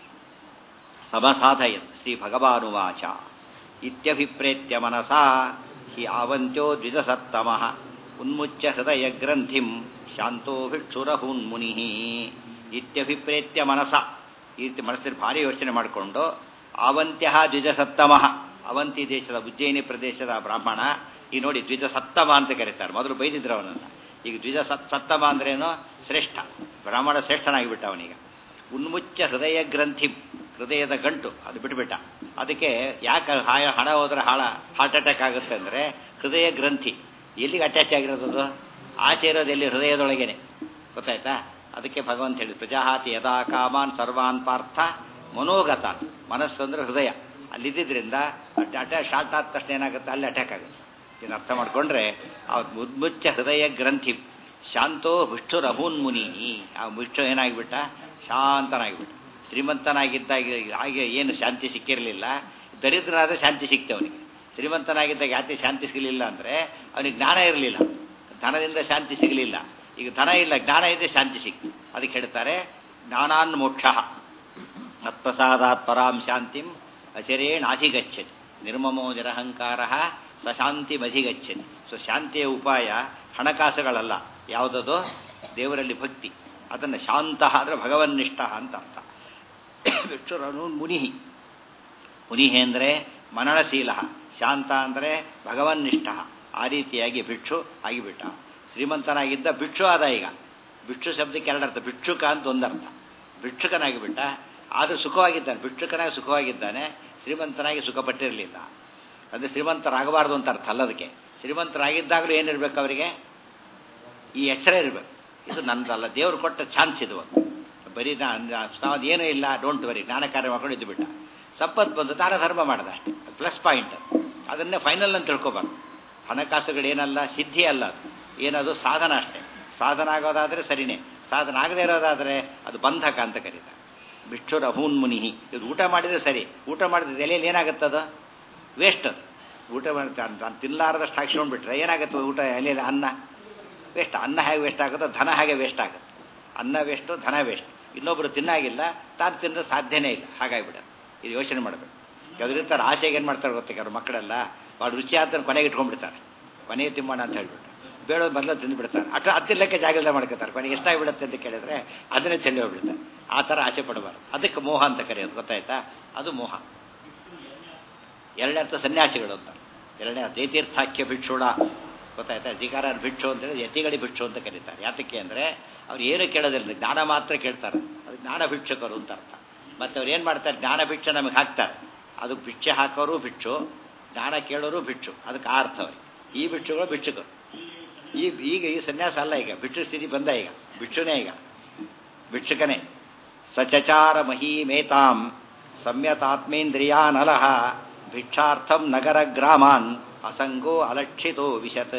ಸಮಸಾಧಯನ್ ಶ್ರೀ ಭಗವಾನುವಾಚ ಇತ್ಯಭಿಪ್ರೇತ್ಯ ಮನಸಾ ಹಿ ಆವಂತ್ಯೋ ದ್ವಿಜಸತ್ತಮ ಉನ್ಮುಚ್ಯ ಹೃದಯ ಗ್ರಂಥಿಂ ಶಾಂತೋ ಭಿಕ್ಷುರಹುನ್ ಮುನಿ ಇತ್ಯಭಿಪ್ರೇತ್ಯ ಮನಸ ಈ ರೀತಿ ಮನಸ್ಸಲ್ಲಿ ಭಾರಿ ಯೋಚನೆ ಮಾಡಿಕೊಂಡು ಅವಂತ್ಯ ದ್ವಿಜಸತ್ತಮ ಅವಂತಿ ದೇಶದ ಉಜ್ಜಯಿನಿ ಪ್ರದೇಶದ ಬ್ರಾಹ್ಮಣ ಈ ನೋಡಿ ದ್ವಿಜಸತ್ತಮ ಅಂತ ಕರೀತಾರೆ ಮೊದಲು ಬೈದಿದ್ರು ಅವನನ್ನ ಈಗ ದ್ವಿಜ ಸತ್ ಸತ್ತಮ ಅಂದ್ರೇನು ಶ್ರೇಷ್ಠ ಬ್ರಾಹ್ಮಣ ಶ್ರೇಷ್ಠನಾಗಿಬಿಟ್ಟ ಅವನೀಗ ಉನ್ಮುಚ್ಚ ಹೃದಯ ಗ್ರಂಥಿ ಹೃದಯದ ಗಂಟು ಅದು ಬಿಟ್ಬಿಟ್ಟ ಅದಕ್ಕೆ ಯಾಕೆ ಹಾಯ ಹಣ ಹೋದ್ರೆ ಹಾಳ ಹಾರ್ಟ್ ಅಟ್ಯಾಕ್ ಆಗುತ್ತೆ ಅಂದರೆ ಹೃದಯ ಗ್ರಂಥಿ ಎಲ್ಲಿಗೆ ಅಟ್ಯಾಚ್ ಆಗಿರೋದು ಅದು ಆಚೆ ಇರೋದು ಎಲ್ಲಿ ಹೃದಯದೊಳಗೇನೆ ಗೊತ್ತಾಯ್ತಾ ಅದಕ್ಕೆ ಭಗವಂತ ಹೇಳಿ ಪ್ರಜಾಹಾತಿ ಯದಾ ಕಾಮಾನ್ ಸರ್ವಾನ್ ಪಾರ್ಥ ಮನೋಗತ ಮನಸ್ಸು ಅಂದ್ರೆ ಹೃದಯ ಅಲ್ಲಿದ್ದರಿಂದ ಅಟ್ಯಾಕ್ ಶಾರ್ಟ್ ಆದ ತಕ್ಷಣ ಏನಾಗುತ್ತೆ ಅಲ್ಲಿ ಅಟ್ಯಾಕ್ ಆಗುತ್ತೆ ಇದನ್ನು ಅರ್ಥ ಮಾಡಿಕೊಂಡ್ರೆ ಆ ಮುದ್ಮುಚ್ಚ ಹೃದಯ ಗ್ರಂಥಿ ಶಾಂತೋ ವಿಷ್ಣುರಭೂನ್ ಮುನಿ ಆ ವಿಷ್ಣು ಏನಾಗಿಬಿಟ್ಟ ಶಾಂತನಾಗಿಬಿಟ್ಟ ಶ್ರೀಮಂತನಾಗಿದ್ದಾಗ ಹಾಗೆ ಏನು ಶಾಂತಿ ಸಿಕ್ಕಿರಲಿಲ್ಲ ದರಿದ್ರನಾದ ಶಾಂತಿ ಸಿಕ್ತೆ ಅವನಿಗೆ ಶ್ರೀಮಂತನಾಗಿದ್ದಾಗ ಯಾಕೆ ಶಾಂತಿ ಸಿಗಲಿಲ್ಲ ಅಂದರೆ ಅವನಿಗೆ ಜ್ಞಾನ ಇರಲಿಲ್ಲ ಧನದಿಂದ ಶಾಂತಿ ಸಿಗಲಿಲ್ಲ ಈಗ ಧನ ಇಲ್ಲ ಜ್ಞಾನ ಇದೆ ಶಾಂತಿ ಸಿಕ್ತು ಅದಕ್ಕೆ ಹೇಳ್ತಾರೆ ಜ್ಞಾನಾನ್ ಮೋಕ್ಷ ಮತ್ಪ್ರಸಾದಾತ್ ಪರಾಂ ಶಾಂತಿಂ ಅಚರೇಣ ಅಧಿಗಚ್ಚತಿ ನಿರ್ಮಮೋ ನಿರಹಂಕಾರ ಸಶಾಂತಿಮಧಿಗಚ್ಚತಿ ಸೊ ಶಾಂತಿಯ ಉಪಾಯ ಹಣಕಾಸುಗಳಲ್ಲ ಯಾವುದದು ದೇವರಲ್ಲಿ ಭಕ್ತಿ ಅದನ್ನು ಶಾಂತ ಅಂದರೆ ಭಗವನ್ನಿಷ್ಠ ಅಂತ ಅರ್ಥ ವಿಷ್ಣುರನು ಮುನಿಹಿ ಮುನಿಹಿ ಅಂದರೆ ಮನನಶೀಲ ಶಾಂತ ಅಂದರೆ ಭಗವನ್ನಿಷ್ಠ ಆ ರೀತಿಯಾಗಿ ಭಿಕ್ಷು ಆಗಿಬಿಟ್ಟ ಶ್ರೀಮಂತನಾಗಿದ್ದ ಭಿಕ್ಷು ಆದ ಈಗ ಭಿಕ್ಷು ಶಬ್ದಕ್ಕೆ ಎರಡರ್ಥ ಭಿಕ್ಷುಕ ಅಂತ ಒಂದರ್ಥ ಭಿಕ್ಷುಕನಾಗಿಬಿಟ್ಟ ಆದರೂ ಸುಖವಾಗಿದ್ದಾನೆ ಭಿಕ್ಷುಕನಾಗಿ ಸುಖವಾಗಿದ್ದಾನೆ ಶ್ರೀಮಂತನಾಗಿ ಸುಖಪಟ್ಟಿರಲಿಲ್ಲ ಅಂದರೆ ಶ್ರೀಮಂತರಾಗಬಾರ್ದು ಅಂತ ಅರ್ಥ ಅಲ್ಲ ಅದಕ್ಕೆ ಶ್ರೀಮಂತರಾಗಿದ್ದಾಗಲೂ ಏನಿರಬೇಕು ಅವರಿಗೆ ಈ ಎಚ್ಚರ ಇರಬೇಕು ಇದು ನನ್ನದಲ್ಲ ದೇವರು ಕೊಟ್ಟ ಚಾನ್ಸ್ ಇದು ಬರೀ ನಾನು ಏನೂ ಇಲ್ಲ ಡೋಂಟ್ ವರಿ ಜ್ಞಾನ ಕಾರ್ಯ ಮಾಡ್ಕೊಂಡು ಇದ್ದು ಬಿಟ್ಟ ಸಂಪತ್ತು ಬಂದು ದಾನ ಧರ್ಮ ಮಾಡಿದ ಅಷ್ಟೇ ಪ್ಲಸ್ ಪಾಯಿಂಟ್ ಅದನ್ನೇ ಫೈನಲ್ ಅಂತ ತಿಳ್ಕೊಬಾರ್ದು ಹಣಕಾಸುಗಳೇನಲ್ಲ ಸಿದ್ಧಿ ಅಲ್ಲ ಅದು ಏನದು ಸಾಧನ ಅಷ್ಟೇ ಸಾಧನ ಆಗೋದಾದರೆ ಸರಿನೇ ಸಾಧನ ಆಗದೇ ಇರೋದಾದರೆ ಅದು ಬಂಧಕ ಅಂತ ಕರೀತಾರೆ ಭಿಕ್ಷುರ ಅಹೂನ್ ಮುನಿ ಇದು ಊಟ ಮಾಡಿದರೆ ಸರಿ ಊಟ ಮಾಡಿದ್ರೆ ಎಲೆಯಲ್ಲಿ ಏನಾಗುತ್ತದ ವೇಸ್ಟ್ ಅದು ಊಟ ಮಾಡಿ ನಾನು ತಿನ್ನಲಾರದಷ್ಟು ಹಾಕ್ಸ್ಕೊಂಡ್ಬಿಟ್ರೆ ಏನಾಗುತ್ತೆ ಊಟ ಎಲೆಯಲ್ಲಿ ಅನ್ನ ವೇಸ್ಟ್ ಅನ್ನ ಹೇಗೆ ವೇಸ್ಟ್ ಆಗುತ್ತೋ ಧನ ಹಾಗೆ ವೇಸ್ಟ್ ಆಗುತ್ತೆ ಅನ್ನ ವೇಸ್ಟು ಧನ ವೇಸ್ಟ್ ಇನ್ನೊಬ್ಬರು ತಿನ್ನಾಗಿಲ್ಲ ತಾನು ತಿನ್ನೋ ಸಾಧ್ಯನೇ ಇಲ್ಲ ಹಾಗಾಗಿಬಿಡ ಇದು ಯೋಚನೆ ಮಾಡಬೇಕು ಯಾವ್ದಿರ್ತಾರೆ ಆಸೆಗೆ ಏನು ಮಾಡ್ತಾರೆ ಗೊತ್ತಿಗೆ ಅವ್ರ ಮಕ್ಕಳೆಲ್ಲ ಭಾಳ ರುಚಿ ಆತ ಕೊನೆಗೆ ಇಟ್ಕೊಂಡ್ಬಿಡ್ತಾರೆ ಕೊನೆಗೆ ತಿಮ್ಮೋಣ ಅಂತ ಹೇಳ್ಬಿಟ್ಟು ಬೇಡೋದು ಮೊದಲು ತಿಂದುಬಿಡ್ತಾರೆ ಅಟ ಹತ್ತಿರಕ್ಕೆ ಜಾಗದ ಮಾಡ್ಕೋತಾರೆ ಕೊನೆಗೆ ಎಷ್ಟಾಗಿಬಿಡುತ್ತೆ ಅಂತ ಕೇಳಿದ್ರೆ ಅದನ್ನೇ ಚೆಲ್ಲಿ ಹೋಗ್ಬಿಡ್ತಾರೆ ಆ ಥರ ಆಸೆ ಪಡಬಾರ್ದು ಅದಕ್ಕೆ ಮೋಹ ಅಂತ ಕರೆಯೋದು ಗೊತ್ತಾಯ್ತಾ ಅದು ಮೋಹ ಎರಡನೇ ಅರ್ಥ ಸನ್ಯಾಸಿಗಳು ಅಂತ ಎರಡನೇ ಅರ್ಥ ಯತೀರ್ಥಾಖ್ಯ ಭಿಕ್ಷುಡ ಗೊತ್ತಾಯ್ತಾ ಧಿಕಾರ ಭಿಕ್ಷು ಅಂತೇಳಿ ಯತಿಗಳಿ ಭಿಕ್ಷು ಅಂತ ಕರೀತಾರೆ ಯಾತಕ್ಕೆ ಅಂದರೆ ಅವ್ರು ಏನು ಕೇಳೋದಿಲ್ಲ ಜ್ಞಾನ ಮಾತ್ರ ಕೇಳ್ತಾರೆ ಅದು ಜ್ಞಾನ ಭಿಕ್ಷುಕರು ಅಂತ ಅರ್ಥ ಮತ್ತು ಅವ್ರು ಏನು ಮಾಡ್ತಾರೆ ಜ್ಞಾನ ಭಿಕ್ಷೆ ನಮಗೆ ಹಾಕ್ತಾರೆ ಅದು ಭಿಕ್ಷೆ ಹಾಕೋರು ಭಿಕ್ಷು ಜ್ಞಾನ ಕೇಳೋರು ಭಿಕ್ಷು ಅದಕ್ಕೆ ಆ ಅರ್ಥ ಅವ್ರಿಗೆ ಈ ಭಿಕ್ಷುಗಳು ಭಿಕ್ಷುಕರು ಈ ಈಗ ಈ ಸನ್ಯಾಸ ಅಲ್ಲ ಈಗ ಭಿಕ್ಷು ಸ್ಥಿತಿ ಬಂದ ಈಗ ಭಿಕ್ಷುನೇ ಈಗ ಭಿಕ್ಷುಕನೇ ಸಚಚಾರ ಮಹೀಮೇತಾಂ ಸಂಯತಾತ್ಮೇಂದ್ರಿಯಾನಲಹ ಭಿಕ್ಷಾರ್ಥಂ ನಗರ ಗ್ರಾಮಾನ್ ಅಸಂಗೋ ಅಲಕ್ಷಿತೋ ವಿಶತ್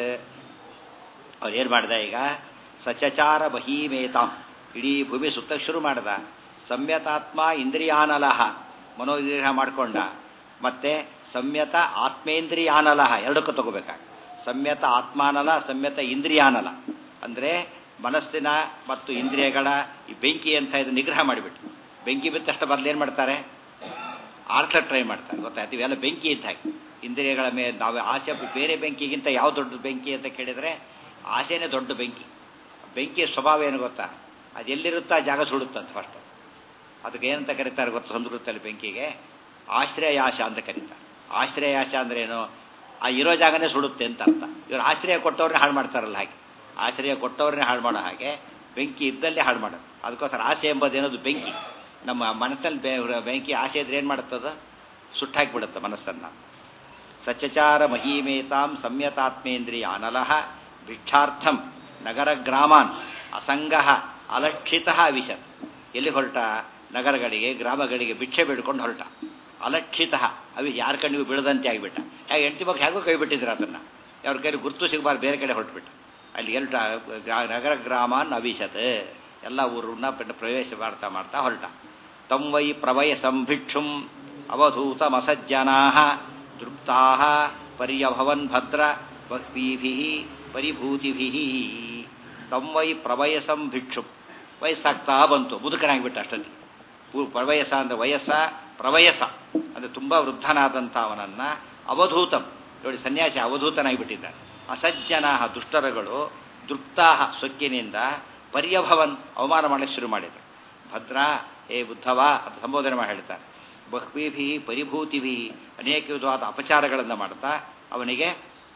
ಅವ್ರು ಏನು ಮಾಡ್ದ ಈಗ ಸಚಚಾರ ಬಹೀಮೇತಾಂ ಇಡೀ ಭೂಮಿ ಸುತ್ತ ಶುರು ಮಾಡ್ದ ಸಂಯತಾತ್ಮ ಇಂದ್ರಿಯಾನಲಹ ಮನೋನಿಗ್ರಹ ಮಾಡಿಕೊಂಡ ಮತ್ತೆ ಸಂಯತ ಆತ್ಮೇಂದ್ರಿಯಾನಲಹ ಎರಡಕ್ಕೂ ತಗೋಬೇಕಾಗ ಸಂಯತ ಆತ್ಮಾನಲ ಸಂಯತ ಇಂದ್ರಿಯಾನಲ ಅಂದರೆ ಮನಸ್ಸಿನ ಮತ್ತು ಇಂದ್ರಿಯಗಳ ಈ ಬೆಂಕಿ ಅಂತ ಇದು ನಿಗ್ರಹ ಮಾಡಿಬಿಟ್ಟು ಬೆಂಕಿ ಬಿದ್ದ ತಕ್ಷಣ ಬದಲು ಏನು ಮಾಡ್ತಾರೆ ಆರ್ಥ ಟ್ರೈ ಮಾಡ್ತಾರೆ ಗೊತ್ತಾಯ್ತು ಇವೆಲ್ಲ ಬೆಂಕಿ ಇದ್ದ ಹಾಗೆ ಇಂದ್ರಿಯಗಳ ಮೇಲೆ ನಾವು ಆಸೆ ಬೇರೆ ಬೆಂಕಿಗಿಂತ ಯಾವ ದೊಡ್ಡ ಬೆಂಕಿ ಅಂತ ಕೇಳಿದರೆ ಆಸೆನೇ ದೊಡ್ಡ ಬೆಂಕಿ ಬೆಂಕಿಯ ಸ್ವಭಾವ ಏನು ಗೊತ್ತಾ ಅದು ಎಲ್ಲಿರುತ್ತೋ ಆ ಜಾಗ ಸುಡುತ್ತಂತ ಫಸ್ಟ್ ಅದಕ್ಕೆ ಏನಂತ ಕರೀತಾರೆ ಗೊತ್ತಾ ಸಂಸ್ಕೃತದಲ್ಲಿ ಬೆಂಕಿಗೆ ಆಶ್ರಯಾಶ ಅಂತ ಕರೀತಾರೆ ಆಶ್ರಯಾಶ ಅಂದ್ರೆ ಏನು ಆ ಇರೋ ಜಾಗನೇ ಸುಡುತ್ತೆ ಅಂತ ಅರ್ಥ ಇವರು ಆಶ್ರಯ ಕೊಟ್ಟವ್ರನ್ನೇ ಹಾಳು ಮಾಡ್ತಾರಲ್ಲ ಹಾಗೆ ಆಶ್ರಯ ಕೊಟ್ಟವ್ರನ್ನೇ ಹಾಳು ಮಾಡೋ ಹಾಗೆ ಬೆಂಕಿ ಇದ್ದಲ್ಲೇ ಹಾಳು ಮಾಡೋದು ಅದಕ್ಕೋಸ್ಕರ ಆಸೆ ಎಂಬುದೇನದು ಬೆಂಕಿ ನಮ್ಮ ಮನಸ್ಸಲ್ಲಿ ಬೆಂಕಿ ಆಸೆ ಇದ್ರೆ ಏನು ಮಾಡುತ್ತದ ಸುಟ್ಟಾಕಿಬಿಡುತ್ತೆ ಮನಸ್ಸನ್ನು ಸಚಚಾರ ಮಹೀಮೇತಾಂ ಸಂಯತಾತ್ಮೇಂದ್ರಿಯ ಅನಲಹ ಭಿಕ್ಷಾರ್ಥಂ ನಗರ ಗ್ರಾಮಾನ್ ಅಸಂಗ ಅಲಕ್ಷಿತ ವಿಶತ್ ಎಲ್ಲಿ ಹೊರಟ ನಗರಗಳಿಗೆ ಗ್ರಾಮಗಳಿಗೆ ಭಿಕ್ಷೆ ಬೇಡ್ಕೊಂಡು ಹೊರಟ ಅಲಕ್ಷಿತ ಅವಿ ಯಾರ ಕಣ್ಣಿಗೂ ಬೀಳದಂತೆ ಆಗಿಬಿಟ್ಟ ಹೇಗೆ ಹೆಂಡತಿ ಮಗ ಹೇಗೋ ಕೈ ಬಿಟ್ಟಿದ್ರು ಅದನ್ನು ಅವ್ರ ಕೈಲಿ ಗುರ್ತು ಸಿಗಬಾರ್ದು ಬೇರೆ ಕಡೆ ಹೊರಟ್ಬಿಟ್ಟ ಅಲ್ಲಿ ಎರಡು ನಗರ ಗ್ರಾಮಾನ್ ಅವಿಶತ್ ಎಲ್ಲ ಊರನ್ನ ಪ್ರವೇಶ ಮಾಡ್ತಾ ಮಾಡ್ತಾ ಹೊರಟ ತಂ ವೈ ಪ್ರವಯ ಸಂಭಿಕ್ಷುಂ ಅವಧೂತಮಸಜ್ಜನಾ ತೃಪ್ತಾ ಪರ್ಯಭವನ್ ಭದ್ರ ಭಕ್ತಿಭಿ ಪರಿಭೂತಿಭಿ ತಂ ವೈ ಪ್ರವಯಸಂ ಭಿಕ್ಷು ವಯಸ್ಸಾಗ್ತಾ ಬಂತು ಮುದುಕನಾಗಿಬಿಟ್ಟ ಅಷ್ಟೊತ್ತಿಗೆ ಪ್ರವಯಸ ಅಂದರೆ ವಯಸ್ಸ ಪ್ರವಯಸ ಅಂದರೆ ತುಂಬ ವೃದ್ಧನಾದಂಥ ಅವನನ್ನ ಅವಧೂತಂ ನೋಡಿ ಸನ್ಯಾಸಿ ಅವಧೂತನಾಗಿಬಿಟ್ಟಿದ್ದಾನೆ ಅಸಜ್ಜನ ದುಷ್ಟರಗಳು ದೃಪ್ತಾ ಸೊಕ್ಕಿನಿಂದ ಪರ್ಯಭವನ್ ಅವಮಾನ ಮಾಡಕ್ಕೆ ಶುರು ಮಾಡಿದರು ಭದ್ರ ಏ ಬುದ್ಧವ ಅಂತ ಸಂಬೋಧನೆ ಮಾಡಿ ಹೇಳ್ತಾರೆ ಬಹ್ವೀಭಿ ಪರಿಭೂತಿಭಿ ಅನೇಕ ವಿಧವಾದ ಅಪಚಾರಗಳನ್ನು ಮಾಡ್ತಾ ಅವನಿಗೆ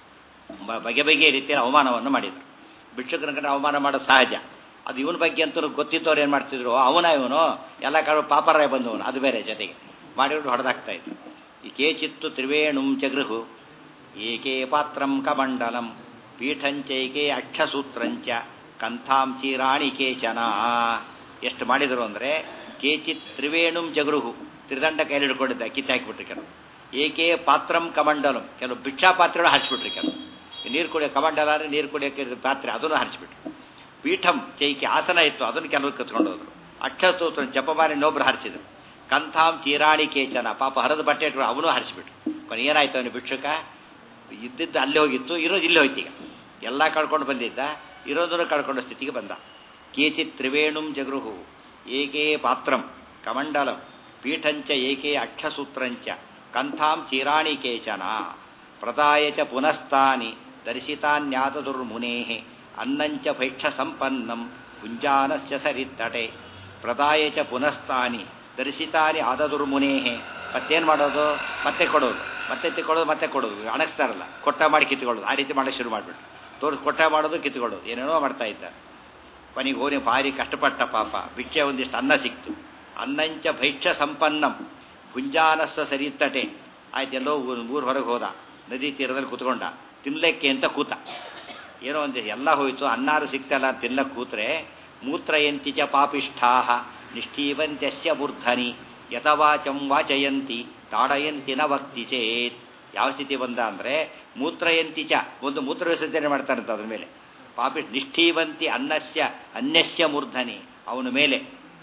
ಬ- ಬಗೆ ಬಗೆಯ ರೀತಿಯ ಅವಮಾನವನ್ನು ಮಾಡಿದರು ಭಿಕ್ಷುಕನ ಕಂಡ್ರೆ ಅವಮಾನ ಮಾಡೋದು ಸಹಜ ಅದು ಇವನ ಬಗ್ಗೆ ಅಂತೂ ಗೊತ್ತಿದ್ದವ್ರು ಏನು ಮಾಡ್ತಿದ್ರು ಅವನ ಇವನು ಎಲ್ಲ ಕಾಳು ಪಾಪರಾಯ ಬಂದವನು ಅದು ಬೇರೆ ಜೊತೆಗೆ ಮಾಡಿಬಿಟ್ಟು ಹೊಡೆದಾಗ್ತಾ ಇದ್ರು ಈ ಕೇಚಿತ್ತು ತ್ರಿವೇಣುಂ ಚಗೃಹು ಏಕೆ ಪಾತ್ರಂ ಕಮಂಡಲಂ ಪೀಠಂಚೈಕೆ ಅಕ್ಷಸೂತ್ರಂಚ ಕಂಥಾಂ ಚೀರಾಣಿ ಕೇಚನ ಎಷ್ಟು ಮಾಡಿದರು ಅಂದರೆ ಕೇಚಿತ್ ತ್ರಿವೇಣುಂ ಜಗೃಹು ತ್ರಿದಂಡ ಕೈಲಿ ಹಿಡ್ಕೊಂಡಿದ್ದ ಕಿತ್ತಾಕಿಬಿಟ್ರು ಕೆಲವು ಏಕೆ ಪಾತ್ರಂ ಕಮಂಡಲಂ ಕೆಲವು ಭಿಕ್ಷಾ ಪಾತ್ರೆಗಳು ಹರಿಸ್ಬಿಟ್ರು ಕೆಲವು ನೀರು ಕುಡಿಯೋ ಕಮಂಡಲ ಅಂದರೆ ನೀರು ಕುಡಿಯೋಕೆ ಇರೋ ಪಾತ್ರೆ ಅದನ್ನು ಹರಿಸ್ಬಿಟ್ರು ಪೀಠಂ ಚೈಕೆ ಆಸನ ಇತ್ತು ಅದನ್ನು ಕೆಲವರು ಕತ್ಕೊಂಡು ಹೋದ್ರು ಅಕ್ಷಸೂತ್ರ ಜಪಮಾರಿ ಇನ್ನೊಬ್ರು ಹರಿಸಿದ್ರು ಕಂಥಾಂ ಚೀರಾಣಿ ಕೇಚನ ಪಾಪ ಹರಿದ ಬಟ್ಟೆ ಇಟ್ರು ಅವನು ಹರಿಸ್ಬಿಟ್ರು ಕೊನೆ ಏನಾಯ್ತು ಅವನು ಭಿಕ್ಷುಕ ಇದ್ದಿದ್ದು ಅಲ್ಲಿ ಹೋಗಿತ್ತು ಇರೋದು ಇಲ್ಲಿ ಹೋಯ್ತು ಈಗ ಎಲ್ಲ ಕಳ್ಕೊಂಡು ಬಂದಿದ್ದ ಇರೋದನ್ನು ಕಳ್ಕೊಂಡ ಸ್ಥಿತಿಗೆ ಬಂದ ಕೇಚಿತ್ ತ್ರಿವೇಣುಂ ಜಗೃಹು ಏಕೇ ಪಾತ್ರಂ ಕಮಂಡಲಂ ಪೀಠಂಚ ಏಕೆ ಅಕ್ಷಸೂತ್ರಂಚ ಕಂಥಾಂ ಚೀರಾಣಿ ಕೇಚನ ಪ್ರದಾಯ ಚ ಪುನಸ್ತಾನಿ ದರ್ಶಿತಾನ್ಯಾತದುರ್ಮುನೇ ಅನ್ನಂಚ ಭೈಕ್ಷ ಸಂಪನ್ನಂ ಕುಂಜಾನಸ್ಯ ಸರಿತ್ತಟೆ ಪ್ರದಾಯ ಚ ಪುನಸ್ತಾನಿ ದರ್ಶಿತಾನಿ ಆದದುರ್ಮುನೇ ಮತ್ತೇನು ಮಾಡೋದು ಮತ್ತೆ ಕೊಡೋದು ಮತ್ತೆ ತಿಕ್ಕೊಳ್ಳೋದು ಮತ್ತೆ ಕೊಡೋದು ಅಣಗಿಸ್ತಾರಲ್ಲ ಕೊಟ್ಟ ಮಾಡಿ ಕಿತ್ಕೊಳ್ಳೋದು ಆ ರೀತಿ ಮಾಡೋಕ್ಕೆ ಶುರು ಮಾಡಿಬಿಟ್ಟು ತೋರಿಸಿ ಕೊಟ್ಟ ಮಾಡೋದು ಕಿತ್ಕೊಳ್ಳೋದು ಏನೇನೋ ಮಾಡ್ತಾ ಇದ್ದ ಕೊನೆಗೆ ಹೋಗಿ ಭಾರಿ ಕಷ್ಟಪಟ್ಟ ಪಾಪ ಭಿಕ್ಷೆ ಒಂದಿಷ್ಟು ಅನ್ನ ಸಿಕ್ತು ಅನ್ನಂಚ ಭೈಕ್ಷ ಸಂಪನ್ನಂ ಗುಂಜಾನಸ್ಸ ಸರಿತಟೆ ಆಯ್ತು ಎಲ್ಲೋ ಊರು ಹೊರಗೆ ಹೋದ ನದಿ ತೀರದಲ್ಲಿ ಕೂತ್ಕೊಂಡ ತಿನ್ಲಿಕ್ಕೆ ಅಂತ ಕೂತ ಏನೋ ಒಂದು ಎಲ್ಲ ಹೋಯ್ತು ಅನ್ನಾರು ಸಿಕ್ತಲ್ಲ ತಿನ್ನಕ್ಕೆ ಕೂತ್ರೆ ಮೂತ್ರಯಂತಿ ಚ ಪಾಪಿಷ್ಠಾಹ ನಿಷ್ಠೀವಂತ್ಯಸ್ಯ ಮೂರ್ಧನಿ ಯಥವಾಚಂ ವಾಚಯಂತಿ ತಾಡಯಂತಿ ನ ಭಕ್ತಿ ಚೇತ್ ಯಾವ ಸ್ಥಿತಿ ಬಂದ ಅಂದರೆ ಮೂತ್ರಯಂತಿ ಚ ಒಂದು ಮೂತ್ರ ವಿಸರ್ಜನೆ ಮಾಡ್ತಾರಂತ ಅದ್ರ ಮೇಲೆ ಪಾಪಿ ನಿಷ್ಠೀವಂತಿ ಅನ್ನಸ್ಯ ಅನ್ಯಸ್ಯ ಮೂರ್ಧನಿ ಅವನ ಮೇಲೆ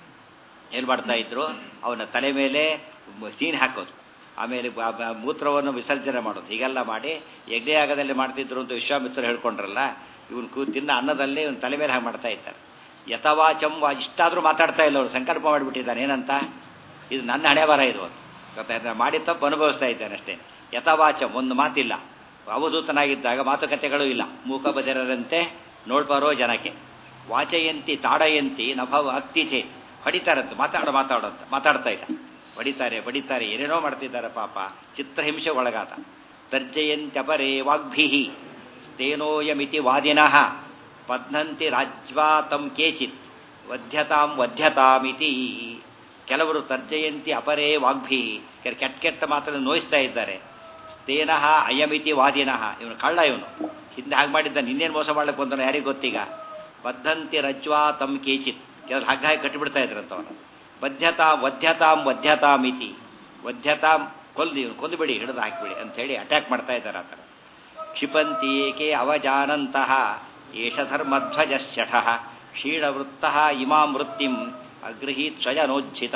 ಏನು ಮಾಡ್ತಾ ಇದ್ರು ಅವನ ತಲೆ ಮೇಲೆ ಸೀನ್ ಹಾಕೋದು ಆಮೇಲೆ ಬ- ಬ- ಮೂತ್ರವನ್ನು ವಿಸರ್ಜನೆ ಮಾಡೋದು ಹೀಗೆಲ್ಲ ಮಾಡಿ ಯಜ್ಞಯಾಗದಲ್ಲಿ ಮಾಡ್ತಿದ್ರು ಅಂತ ವಿಶ್ವಾಮಿತ್ರರು ಹೇಳ್ಕೊಂಡ್ರಲ್ಲ ಇವನು ಕೂ ತಿನ್ನ ಅನ್ನದಲ್ಲಿ ಇವನು ತಲೆ ಮೇಲೆ ಹಾಗೆ ಮಾಡ್ತಾ ಇದ್ದಾರೆ ಯಥವಾಚಂ ವಾ ಇಷ್ಟಾದರೂ ಮಾತಾಡ್ತಾ ಇಲ್ಲ ಅವರು ಸಂಕಲ್ಪ ಮಾಡಿಬಿಟ್ಟಿದ್ದಾನೆ ಏನಂತ ಇದು ನನ್ನ ಹಣೆ ಬರ ಇದು ಗೊತ್ತಾಯ್ತಾ ಮಾಡಿ ತಪ್ಪು ಅನುಭವಿಸ್ತಾ ಇದ್ದಾನೆ ಅಷ್ಟೇ ಯಥವಾಚಂ ಒಂದು ಮಾತಿಲ್ಲ ಅವಧೂತನಾಗಿದ್ದಾಗ ಮಾತುಕತೆಗಳು ಇಲ್ಲ ಮೂಕ ಬದಿರರಂತೆ ನೋಡ್ಬರೋ ಜನಕ್ಕೆ ವಾಚಯಂತಿ ತಾಡಯಂತಿ ನಭವ ಅಕ್ತಿ ಚೇ ಹೊಡಿತಾರಂತ ಮಾತಾಡೋ ಮಾತಾಡೋಂತ ಮಾತಾಡ್ತಾ ಇಲ್ಲ ಹೊಡಿತಾರೆ ಬಡಿತಾರೆ ಏನೇನೋ ಮಾಡ್ತಿದ್ದಾರೆ ಪಾಪ ಚಿತ್ರಹಿಂಸೆ ಒಳಗಾದ ತರ್ಜಯಂತ್ಯಪರೇ ವಾಗ್ಭಿ ಸ್ಥೇನೋಯಮಿತಿ ವಾದಿನಃ ಪದ್ನಂತಿ ರಾಜ್ವಾತಂ ಕೇಚಿತ್ ವಧ್ಯತಾಂ ವಧ್ಯತಾಮಿತಿ ಕೆಲವರು ತರ್ಜಯಂತಿ ಅಪರೇ ವಾಗ್ಭಿ ಕೆಲ ಕೆಟ್ಟ ಕೆಟ್ಟ ಮಾತನ್ನು ನೋಯಿಸ್ತಾ ಇದ್ದಾರೆ ಸ್ಥೇನಃ ಅಯಮಿತಿ ವಾದಿನಃ ಇವನು ಕಳ್ಳ ಇವನು ಹಿಂದೆ ಹಾಗೆ ಮಾಡಿದ್ದ ನಿನ್ನೇನು ಮೋಸ ಮಾಡ್ಲಿಕ್ಕೆ ಬಂದನು ಯಾರಿಗೆ ಗೊತ್ತೀಗ ಬದ್ಧಂತಿ ರಜ್ವಾ ತಮ್ ಕೇಚಿತ್ ಕೆಲವರು ಹಗ್ಗ ಹಾಕಿ ಕಟ್ಟಿಬಿಡ್ತಾ ಇದ್ರಂತ ಅವನು ಬದ್ಧತಾ ವಧ್ಯತಾಂ ವಧ್ಯತಾಮಿತಿ ವಧ್ಯತಾಂ ಕೊಲ್ದು ಇವನು ಕೊಂದುಬಿಡಿ ಹಿಡಿದು ಹಾಕಿಬಿಡಿ ಅಂತ ಹೇಳಿ ಅಟ್ಯಾಕ್ ಮಾಡ್ತಾ ಇದ್ದಾರೆ ಆ ಥರ ಕ್ಷಿಪಂತಿ ಏಕೆ ಅವಜಾನಂತಹ ಏಷ ಧರ್ಮಧ್ವಜ ಶಠ ಕ್ಷೀಣವೃತ್ತ ಇಮಾಂ ವೃತ್ತಿಂ ಅಗೃಹೀತ್ ಸ್ವಜನೋಜ್ಜಿತ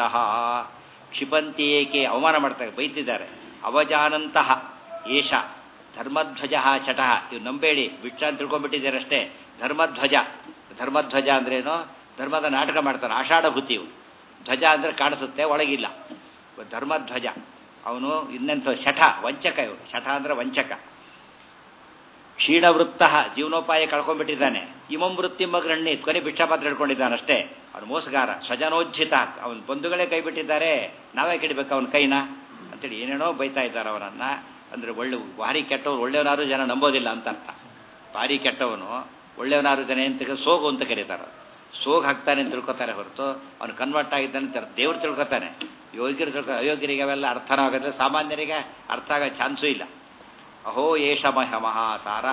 ಕ್ಷಿಪಂತಿ ಏಕೆ ಅವಮಾನ ಮಾಡ್ತಾರೆ ಬೈತಿದ್ದಾರೆ ಅವಜಾನಂತಹ ಏಷ ಧರ್ಮಧ್ವಜ ಶಠ ಇವು ನಂಬೇಡಿ ಬಿಟ್ಟ ಅಂತ ತಿಳ್ಕೊಂಡ್ಬಿಟ್ಟಿದ್ದಾರೆ ಅಷ್ಟೇ ಧರ್ಮಧ್ವಜ ಧರ್ಮಧ್ವಜ ಅಂದ್ರೇನು ಧರ್ಮದ ನಾಟಕ ಮಾಡ್ತಾನೆ ಆಷಾಢಭೂತಿ ಇವು ಧ್ವಜ ಅಂದರೆ ಕಾಣಿಸುತ್ತೆ ಒಳಗಿಲ್ಲ ಧರ್ಮಧ್ವಜ ಅವನು ಇನ್ನೆಂಥ ಶಠ ವಂಚಕ ಇವನು ಶಠ ಅಂದರೆ ವಂಚಕ ಕ್ಷೀಣವೃತ್ತ ಜೀವನೋಪಾಯ ಕಳ್ಕೊಂಡ್ಬಿಟ್ಟಿದ್ದಾನೆ ಇಮಂ ವೃತ್ತಿ ಮಗ್ರಣ್ಣಿ ಕೊನೆ ಭಿಕ್ಷಾಪಾತ್ರ ಹಿಡ್ಕೊಂಡಿದ್ದಾನೆ ಅಷ್ಟೇ ಅವನು ಮೋಸಗಾರ ಸ್ವಜನೋಜ್ಜಿತ ಅವನ ಬಂಧುಗಳೇ ಕೈ ಬಿಟ್ಟಿದ್ದಾರೆ ನಾವೇ ಕೆಡಬೇಕು ಅವನ ಕೈನ ಅಂತೇಳಿ ಏನೇನೋ ಬೈತಾ ಇದ್ದಾರೆ ಅವನನ್ನ ಅಂದರೆ ಒಳ್ಳೆ ಭಾರಿ ಕೆಟ್ಟವನು ಒಳ್ಳೆಯವನಾರು ಜನ ನಂಬೋದಿಲ್ಲ ಅಂತ ಅರ್ಥ ಭಾರಿ ಕೆಟ್ಟವನು ಒಳ್ಳೆಯವನಾರು ಜನ ಅಂತ ಸೋಗು ಅಂತ ಕರೀತಾರೆ ಸೋಗ್ ಹಾಕ್ತಾನೆ ಅಂತ ತಿಳ್ಕೊತಾರೆ ಹೊರತು ಅವನು ಕನ್ವರ್ಟ್ ಆಗಿದ್ದಾನೆ ಅಂತ ದೇವ್ರು ತಿಳ್ಕೊತಾನೆ ಯೋಗ್ಯರು ತಿಳ್ಕೊ ಅಯೋಗ್ಯರಿಗೆ ಅವೆಲ್ಲ ಅರ್ಥನೂ ಆಗುತ್ತೆ ಸಾಮಾನ್ಯರಿಗೆ ಅರ್ಥ ಆಗೋ ಚಾನ್ಸೂ ಇಲ್ಲ ಅಹೋ ಏಷ ಮಹ ಮಹಾಸಾರ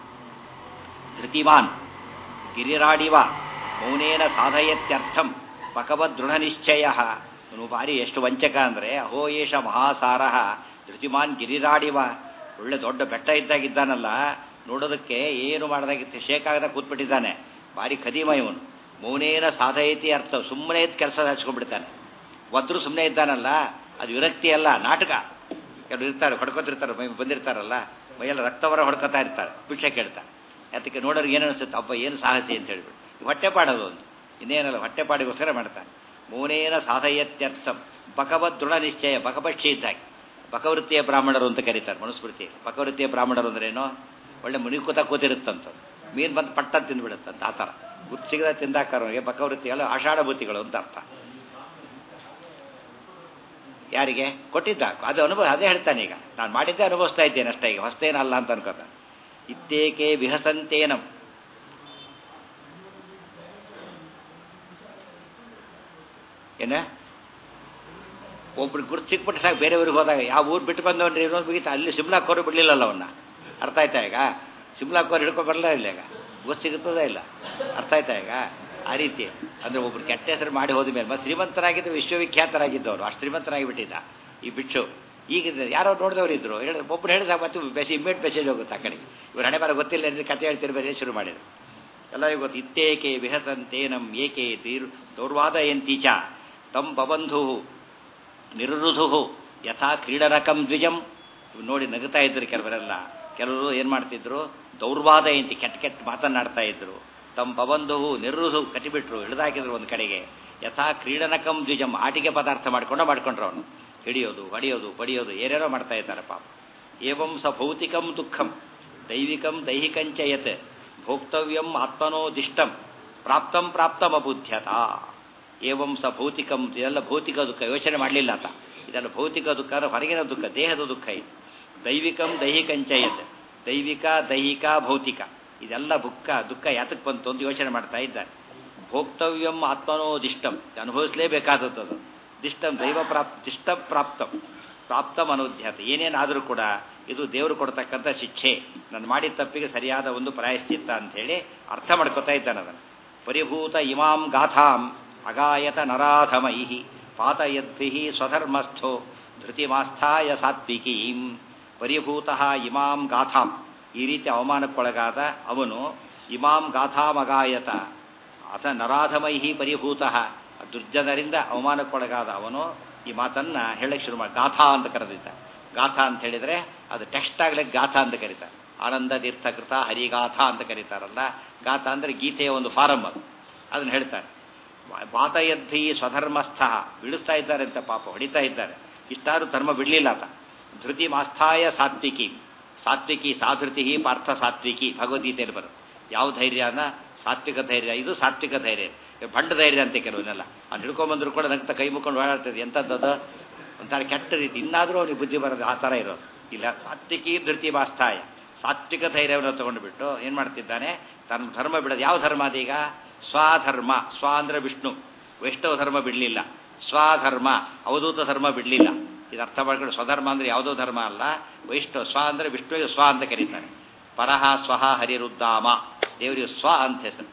ಧೃತಿಮಾನ್ ಗಿರಿರಾಡಿವ ಮೌನೇನ ಸಾಧಯತ್ಯರ್ಥಂ ಪಕವದೃಢ ನಿಶ್ಚಯ ಇವನು ಭಾರಿ ಎಷ್ಟು ವಂಚಕ ಅಂದರೆ ಅಹೋ ಏಷ ಮಹಾಸಾರ ಧೃತಿಮಾನ್ ಗಿರಿರಾಡಿವ ಒಳ್ಳೆ ದೊಡ್ಡ ಬೆಟ್ಟ ಇದ್ದಾಗಿದ್ದಾನಲ್ಲ ನೋಡೋದಕ್ಕೆ ಏನು ಮಾಡದಾಗಿತ್ತು ಶೇಕ್ ಆಗದ ಕೂತ್ಬಿಟ್ಟಿದ್ದಾನೆ ಭಾರಿ ಖದೀಮ ಇವನು ಮೌನೇನ ಸಾಧಯತಿ ಅರ್ಥ ಸುಮ್ಮನೆ ಇದ್ದು ಕೆಲಸ ಹಚ್ಕೊಂಡ್ಬಿಡ್ತಾನೆ ಒದ್ರು ಸುಮ್ಮನೆ ಇದ್ದಾನಲ್ಲ ಅದು ವಿರಕ್ತಿ ಅಲ್ಲ ನಾಟಕ ಕೆಲವರು ಇರ್ತಾರೆ ಹೊಡ್ಕೊತಿರ್ತಾರೆ ಮೈ ಬಂದಿರ್ತಾರಲ್ಲ ಮೈಯೆಲ್ಲ ರಕ್ತವರ ಹೊಡ್ಕೊತಾ ಇರ್ತಾರೆ ಭಿಕ್ಷೆ ಕೇಳ್ತಾರೆ ಅದಕ್ಕೆ ನೋಡೋರಿಗೆ ಏನು ಅನಿಸುತ್ತೆ ಅಪ್ಪ ಏನು ಸಾಹಸಿ ಅಂತ ಹೇಳ್ಬಿಟ್ಟು ಹೊಟ್ಟೆ ಪಾಡೋದು ಒಂದು ಇನ್ನೇನಲ್ಲ ಹೊಟ್ಟೆ ಪಾಡಿಗೋಸ್ಕರ ಮಾಡ್ತಾನೆ ಮೌನೇನ ಸಾಧಯತ್ಯರ್ಥಂ ಬಕವದ್ ದೃಢ ನಿಶ್ಚಯ ಬಕಪಕ್ಷಿ ಇದ್ದಾಗೆ ಬಕವೃತ್ತಿಯ ಬ್ರಾಹ್ಮಣರು ಅಂತ ಕರೀತಾರೆ ಮನುಸ್ಮೃತಿ ಬಕವೃತ್ತಿಯ ಬ್ರಾಹ್ಮಣರು ಅಂದ್ರೇನು ಒಳ್ಳೆ ಮುನಿ ಕೂತ ಕೂತಿರುತ್ತಂತ ಮೀನು ಬಂದು ಪಟ್ಟ ತಿಂದ್ಬಿಡುತ್ತಂತ ಆ ಥರ ಗುರ್ತು ಸಿಗದ ತಿಂದಾಕರೋರಿಗೆ ಬಕವೃತ್ತಿಗಳು ಆಷಾಢಭೂತಿಗಳು ಅಂತ ಅರ್ಥ ಯಾರಿಗೆ ಕೊಟ್ಟಿದ್ದ ಅದು ಅನುಭವ ಅದೇ ಹೇಳ್ತಾನೆ ಈಗ ನಾನು ಮಾಡಿದ್ದೆ ಅನುಭವಿಸ್ತಾ ಇದ್ದೇನೆ ಅಷ್ಟೇ ಈಗ ಹೊಸ್ತೇನಲ್ಲ ಅಂತ ಅನ್ಕೋತ ಇತ್ತೇಕೆ ವಿಹಸಂತೇನಂ ಏನ ಒಬ್ರು ಗುರ್ತು ಸಿಕ್ಬಿಟ್ಟು ಸಾಕು ಬೇರೆ ಊರಿಗೆ ಹೋದಾಗ ಯಾವ ಊರು ಬಿಟ್ಟು ಬಂದವನ್ರಿ ಇನ್ನೊಂದು ಮುಗಿತ ಅಲ್ಲಿ ಸಿಮ್ಲಾಕೋರು ಬಿಡಲಿಲ್ಲಲ್ಲ ಅವನ್ನ ಅರ್ಥ ಆಯ್ತಾ ಈಗ ಸಿಮ್ಲಾಕೋರು ಹಿಡ್ಕೊ ಬರಲ್ಲ ಇಲ್ಲ ಈಗ ಗೊತ್ತು ಸಿಗುತ್ತದೇ ಇಲ್ಲ ಅರ್ಥ ಆಯ್ತಾ ಈಗ ಆ ರೀತಿ ಅಂದರೆ ಒಬ್ರು ಕೆಟ್ಟ ಹೆಸರು ಮಾಡಿ ಹೋದ ಮೇಲೆ ಮತ್ತೆ ಶ್ರೀಮಂತರಾಗಿದ್ದು ವಿಶ್ವವಿಖ್ಯಾತರಾಗಿದ್ದವರು ಅಷ್ಟು ಶ್ರೀಮಂತರಾಗಿಬಿಟ್ಟಿದ್ದ ಈ ಬಿಚ್ಚು ಈಗ ಯಾರೋ ನೋಡಿದವರು ಇದ್ರು ಹೇಳಿ ಒಬ್ರು ಹೇಳಿದಾಗ ಮತ್ತೆ ಮೆಸೇಜ್ ಇಮ್ಮಿಡಿಯೇಟ್ ಮೆಸೇಜ್ ಹೋಗುತ್ತೆ ಆ ಕಡೆಗೆ ಇವ್ರು ಹಣೆ ಬರ ಗೊತ್ತಿಲ್ಲ ಅಂದ್ರೆ ಕತೆ ಹೇಳ್ತಿರ್ಬೇರೆ ಶುರು ಮಾಡಿದ್ರು ಎಲ್ಲರಿಗೂ ಗೊತ್ತು ಇತ್ತೇಕೆ ವಿಹಸಂತೇನಂ ಏಕೆ ತೀರ್ ದೌರ್ವಾದಯಂತೀಚ ತಂ ಬಬಂಧು ನಿರುರುಧು ಯಥಾ ಕ್ರೀಡನಕಂ ದ್ವಿಜಂ ಇವ್ ನೋಡಿ ನಗುತ್ತಾ ಇದ್ರು ಕೆಲವರೆಲ್ಲ ಕೆಲವರು ಏನು ಮಾಡ್ತಿದ್ರು ದೌರ್ವಾದಯಂತಿ ಕೆಟ್ಟ ಕೆಟ್ಟ ಮಾತನ್ನಾಡ್ತಾ ಇದ್ರು ತಮ್ಮ ಪಬಂಧು ನಿರ್ರುಧು ಕಟ್ಟಿಬಿಟ್ರು ಹಿಡಿದಾಕಿದ್ರು ಒಂದು ಕಡೆಗೆ ಯಥಾ ಕ್ರೀಡನಕಂ ದ್ವಿಜಂ ಆಟಿಕೆ ಪದಾರ್ಥ ಮಾಡ್ಕೊಂಡು ಮಾಡ್ಕೊಂಡ್ರು ಅವನು ಹಿಡಿಯೋದು ಹೊಡೆಯೋದು ಪಡಿಯೋದು ಏನೇನೋ ಮಾಡ್ತಾ ಇದ್ದಾರೆ ಪಾಪ ಏವಂ ಸ ಭೌತಿಕಂ ದುಃಖಂ ದೈವಿಕಂ ದೈಹಿಕಂಚ ಯತ್ ಭೋಕ್ತವ್ಯಂ ಆತ್ಮನೋದಿಷ್ಟಂ ಪ್ರಾಪ್ತಂ ಪ್ರಾಪ್ತಮಬುದ್ಧ್ಯತ ಏವಂ ಸ ಭೌತಿಕಂ ಇದೆಲ್ಲ ಭೌತಿಕ ದುಃಖ ಯೋಚನೆ ಮಾಡಲಿಲ್ಲ ಆತ ಇದೆಲ್ಲ ಭೌತಿಕ ದುಃಖ ಅಂದ್ರೆ ಹೊರಗಿನ ದುಃಖ ದೇಹದ ದುಃಖ ಇದು ದೈವಿಕಂ ದೈಹಿಕಂಚ ಯತ್ ದೈವಿಕ ದೈಹಿಕ ಭೌತಿಕ ಇದೆಲ್ಲ ದುಃಖ ದುಃಖ ಯಾತಕ್ಕೆ ಬಂತು ಅಂತ ಯೋಚನೆ ಮಾಡ್ತಾ ಇದ್ದಾರೆ ಭೋಕ್ತವ್ಯಂ ಆತ್ಮನೋದಿಷ್ಟಂ ಅನುಭವಿಸಲೇಬೇಕಾದದ್ದು ದಿಷ್ಟಂ ದೈವ ಪ್ರಾಪ್ ದಿಷ್ಟ ಪ್ರಾಪ್ತಂ ಪ್ರಾಪ್ತಂ ಅನುದ್ಯತೆ ಏನೇನಾದರೂ ಕೂಡ ಇದು ದೇವರು ಕೊಡ್ತಕ್ಕಂಥ ಶಿಕ್ಷೆ ನಾನು ಮಾಡಿದ ತಪ್ಪಿಗೆ ಸರಿಯಾದ ಒಂದು ಪ್ರಾಯಶ್ಚಿತ್ತ ಅಂಥೇಳಿ ಅರ್ಥ ಮಾಡ್ಕೊತಾ ಇದ್ದಾನೆ ಅದನ್ನು ಪರಿಭೂತ ಇಮಾಂ ಗಾಥಾಂ ಅಗಾಯತ ನರಾಧಮೈ ಪಾತಯದ್ಭಿ ಸ್ವಧರ್ಮಸ್ಥೋ ಧೃತಿಮಾಸ್ಥಾಯ ಸಾತ್ವಿಕೀಂ ಪರಿಭೂತ ಇಮಾಂ ಗಾಥಾಂ ಈ ರೀತಿ ಅವಮಾನಕ್ಕೊಳಗಾದ ಅವನು ಇಮಾಂ ಗಾಥಾಮಗಾಯತ ಅಥ ನರಾಧಮೈ ಪರಿಭೂತ ದುರ್ಜನರಿಂದ ಅವಮಾನಕ್ಕೊಳಗಾದ ಅವನು ಈ ಮಾತನ್ನ ಹೇಳಕ್ಕೆ ಶುರು ಮಾಡಿ ಗಾಥಾ ಅಂತ ಕರೆದಿದ್ದ ಗಾಥಾ ಅಂತ ಹೇಳಿದ್ರೆ ಅದು ಟೆಕ್ಸ್ಟ್ ಆಗ್ಲಿಕ್ಕೆ ಗಾಥಾ ಅಂತ ಕರೀತಾರೆ ಆನಂದ ತೀರ್ಥಕೃತ ಹರಿಗಾಥಾ ಅಂತ ಕರೀತಾರಲ್ಲ ಗಾಥಾ ಅಂದ್ರೆ ಗೀತೆಯ ಒಂದು ಫಾರಂ ಅದು ಅದನ್ನ ಹೇಳ್ತಾರೆ ಪಾತಯದ್ಭಿ ಸ್ವಧರ್ಮಸ್ಥ ಬಿಡಿಸ್ತಾ ಇದ್ದಾರೆ ಅಂತ ಪಾಪ ಹೊಡಿತಾ ಇದ್ದಾರೆ ಇಷ್ಟಾರು ಧರ್ಮ ಬಿಡಲಿಲ್ಲ ಆತ ಧೃತಿ ಮಾಸ್ಥಾಯ ಸಾತ್ವಿಕಿ ಸಾತ್ವಿಕಿ ಸಾಧೃತಿ ಪಾರ್ಥ ಸಾತ್ವಿಕಿ ಭಗವದ್ಗೀತೆಯಲ್ಲಿ ಬರುತ್ತೆ ಯಾವ ಧೈರ್ಯನ ಸಾತ್ವಿಕ ಧೈರ್ಯ ಇದು ಸಾತ್ವಿಕ ಧೈರ್ಯ ಭಂಡ ಧೈರ್ಯ ಅಂತ ಕೆಲವನ್ನೆಲ್ಲ ಅವ್ನು ಹಿಡ್ಕೊಂಬಂದ್ರು ಕೂಡ ನಗ್ತಾ ಕೈ ಮುಕ್ಕೊಂಡು ಓಡಾಡ್ತದೆ ಎಂಥದ್ದು ಒಂಥರ ಕೆಟ್ಟ ರೀತಿ ಇನ್ನಾದರೂ ಅವ್ನಿಗೆ ಬುದ್ಧಿ ಬರೋದು ಆ ಥರ ಇರೋದು ಇಲ್ಲ ಸಾತ್ವಿಕಿ ಧೃತಿ ಮಾಸ್ಥಾಯ ಸಾತ್ವಿಕ ಧೈರ್ಯವನ್ನು ತಗೊಂಡುಬಿಟ್ಟು ಏನು ಮಾಡ್ತಿದ್ದಾನೆ ತನ್ನ ಧರ್ಮ ಬಿಡೋದು ಯಾವ ಧರ್ಮ ಅದೀಗ ಸ್ವಧರ್ಮ ಸ್ವ ಅಂದ್ರೆ ವಿಷ್ಣು ವೈಷ್ಣವ ಧರ್ಮ ಬಿಡಲಿಲ್ಲ ಸ್ವಧರ್ಮ ಅವಧೂತ ಧರ್ಮ ಬಿಡಲಿಲ್ಲ ಇದು ಅರ್ಥ ಮಾಡ್ಕೊಂಡು ಸ್ವಧರ್ಮ ಅಂದ್ರೆ ಯಾವುದೋ ಧರ್ಮ ಅಲ್ಲ ವೈಷ್ಣವ ಸ್ವ ಅಂದ್ರೆ ವಿಷ್ಣುವಿಗೆ ಸ್ವ ಅಂತ ಕರೀತಾರೆ ಪರಹ ಸ್ವಹ ಹರಿರುದ್ದಾಮ ದೇವರಿಗೆ ಸ್ವ ಅಂತ ಹೆಸರು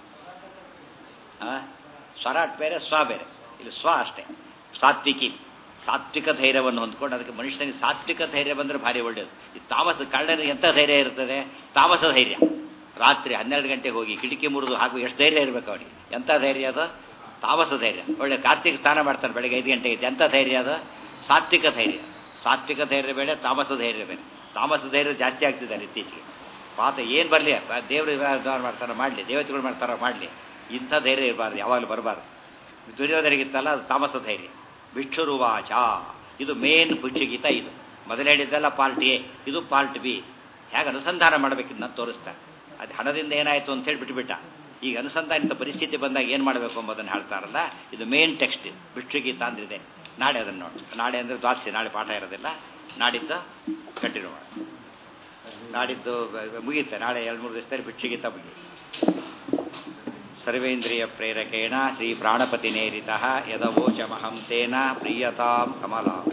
ಸ್ವರಾಟ್ ಬೇರೆ ಸ್ವ ಬೇರೆ ಇಲ್ಲಿ ಸ್ವ ಅಷ್ಟೇ ಸಾತ್ವಿಕಿ ಸಾತ್ವಿಕ ಧೈರ್ಯವನ್ನು ಹೊಂದ್ಕೊಂಡು ಅದಕ್ಕೆ ಮನುಷ್ಯನಿಗೆ ಸಾತ್ವಿಕ ಧೈರ್ಯ ಬಂದರೆ ಭಾರಿ ಒಳ್ಳೆಯದು ಈ ತಾಮಸ ಕಳ್ಳನಿಗೆ ಎಂಥ ಧೈರ್ಯ ಇರ್ತದೆ ತಾಮಸ ಧೈರ್ಯ ರಾತ್ರಿ ಹನ್ನೆರಡು ಗಂಟೆಗೆ ಹೋಗಿ ಕಿಟಕಿ ಮುರಿದು ಹಾಕಿ ಎಷ್ಟು ಧೈರ್ಯ ಇರಬೇಕು ಅವನಿಗೆ ಎಂಥ ಧೈರ್ಯ ಅದು ತಾಮಸ ಧೈರ್ಯ ಒಳ್ಳೆ ಕಾರ್ತಿಕ ಸ್ನಾನ ಮಾಡ್ತಾನೆ ಬೆಳಗ್ಗೆ ಐದು ಗಂಟೆಗೆ ಎಂಥ ಧೈರ್ಯ ಅದು ಸಾತ್ವಿಕ ಧೈರ್ಯ ಸಾತ್ವಿಕ ಧೈರ್ಯ ಬೇಡ ತಾಮಸ ಧೈರ್ಯ ಬೇರೆ ತಾಮಸ ಧೈರ್ಯ ಜಾಸ್ತಿ ಆಗ್ತಿದ್ದಾರೆ ಇತ್ತೀಚೆಗೆ ಪಾತ ಏನು ಬರಲಿ ದೇವರು ಮಾಡ್ತಾರೋ ಮಾಡಲಿ ದೇವತೆಗಳು ಮಾಡ್ತಾರೋ ಮಾಡಲಿ ಇಂಥ ಧೈರ್ಯ ಇರಬಾರ್ದು ಯಾವಾಗಲೂ ಬರಬಾರ್ದು ದುರ್ಯೋಧನಿಗಿತ್ತಲ್ಲ ಅದು ತಾಮಸ ಧೈರ್ಯ ಭಿಕ್ಷುರುವಾಚ ಇದು ಮೇನ್ ಭುಜ್ಯಗೀತ ಇದು ಮೊದಲು ಹೇಳಿದ್ದೆಲ್ಲ ಪಾರ್ಟ್ ಎ ಇದು ಪಾರ್ಟ್ ಬಿ ಹೇಗೆ ಅನುಸಂಧಾನ ಮಾಡಬೇಕಿದ್ದು ನಾನು ತೋರಿಸ್ತಾರೆ ಅದು ಹಣದಿಂದ ಏನಾಯಿತು ಅಂತ ಹೇಳಿ ಬಿಟ್ಬಿಟ್ಟ ಈಗ ಅನುಸಂಧಾನಿತ ಪರಿಸ್ಥಿತಿ ಬಂದಾಗ ಏನು ಮಾಡಬೇಕು ಎಂಬುದನ್ನು ಹೇಳ್ತಾರಲ್ಲ ಇದು ಮೇನ್ ಟೆಕ್ಸ್ಟ್ ಇದು ಭಿಕ್ಷುಗೀತ ಅಂದ್ರಿದೆ ನಾಳೆ ಅದನ್ನು ನೋಡಿ ನಾಳೆ ಅಂದರೆ ದ್ವಾಸಿ ನಾಳೆ ಪಾಠ ಇರೋದಿಲ್ಲ ನಾಡಿದ್ದು ಕಂಟಿನ್ಯೂ ಮಾಡಿ ನಾಡಿದ್ದು ಮುಗಿಯುತ್ತೆ ನಾಳೆ ಎರಡು ಮೂರು ದಿವಸದಲ್ಲಿ ಭಿಕ್ಷುಗೀತ ಮುಗಿ ಸರ್ವೇಂದ್ರಿಯ ಪ್ರೇರಕೇಣ ಶ್ರೀ ಪ್ರಾಣಪತಿ ನೇರಿತ ಯದವೋಚಮಹಂ ತೇನ ಪ್ರಿಯತಾಂ ಕಮಲಾ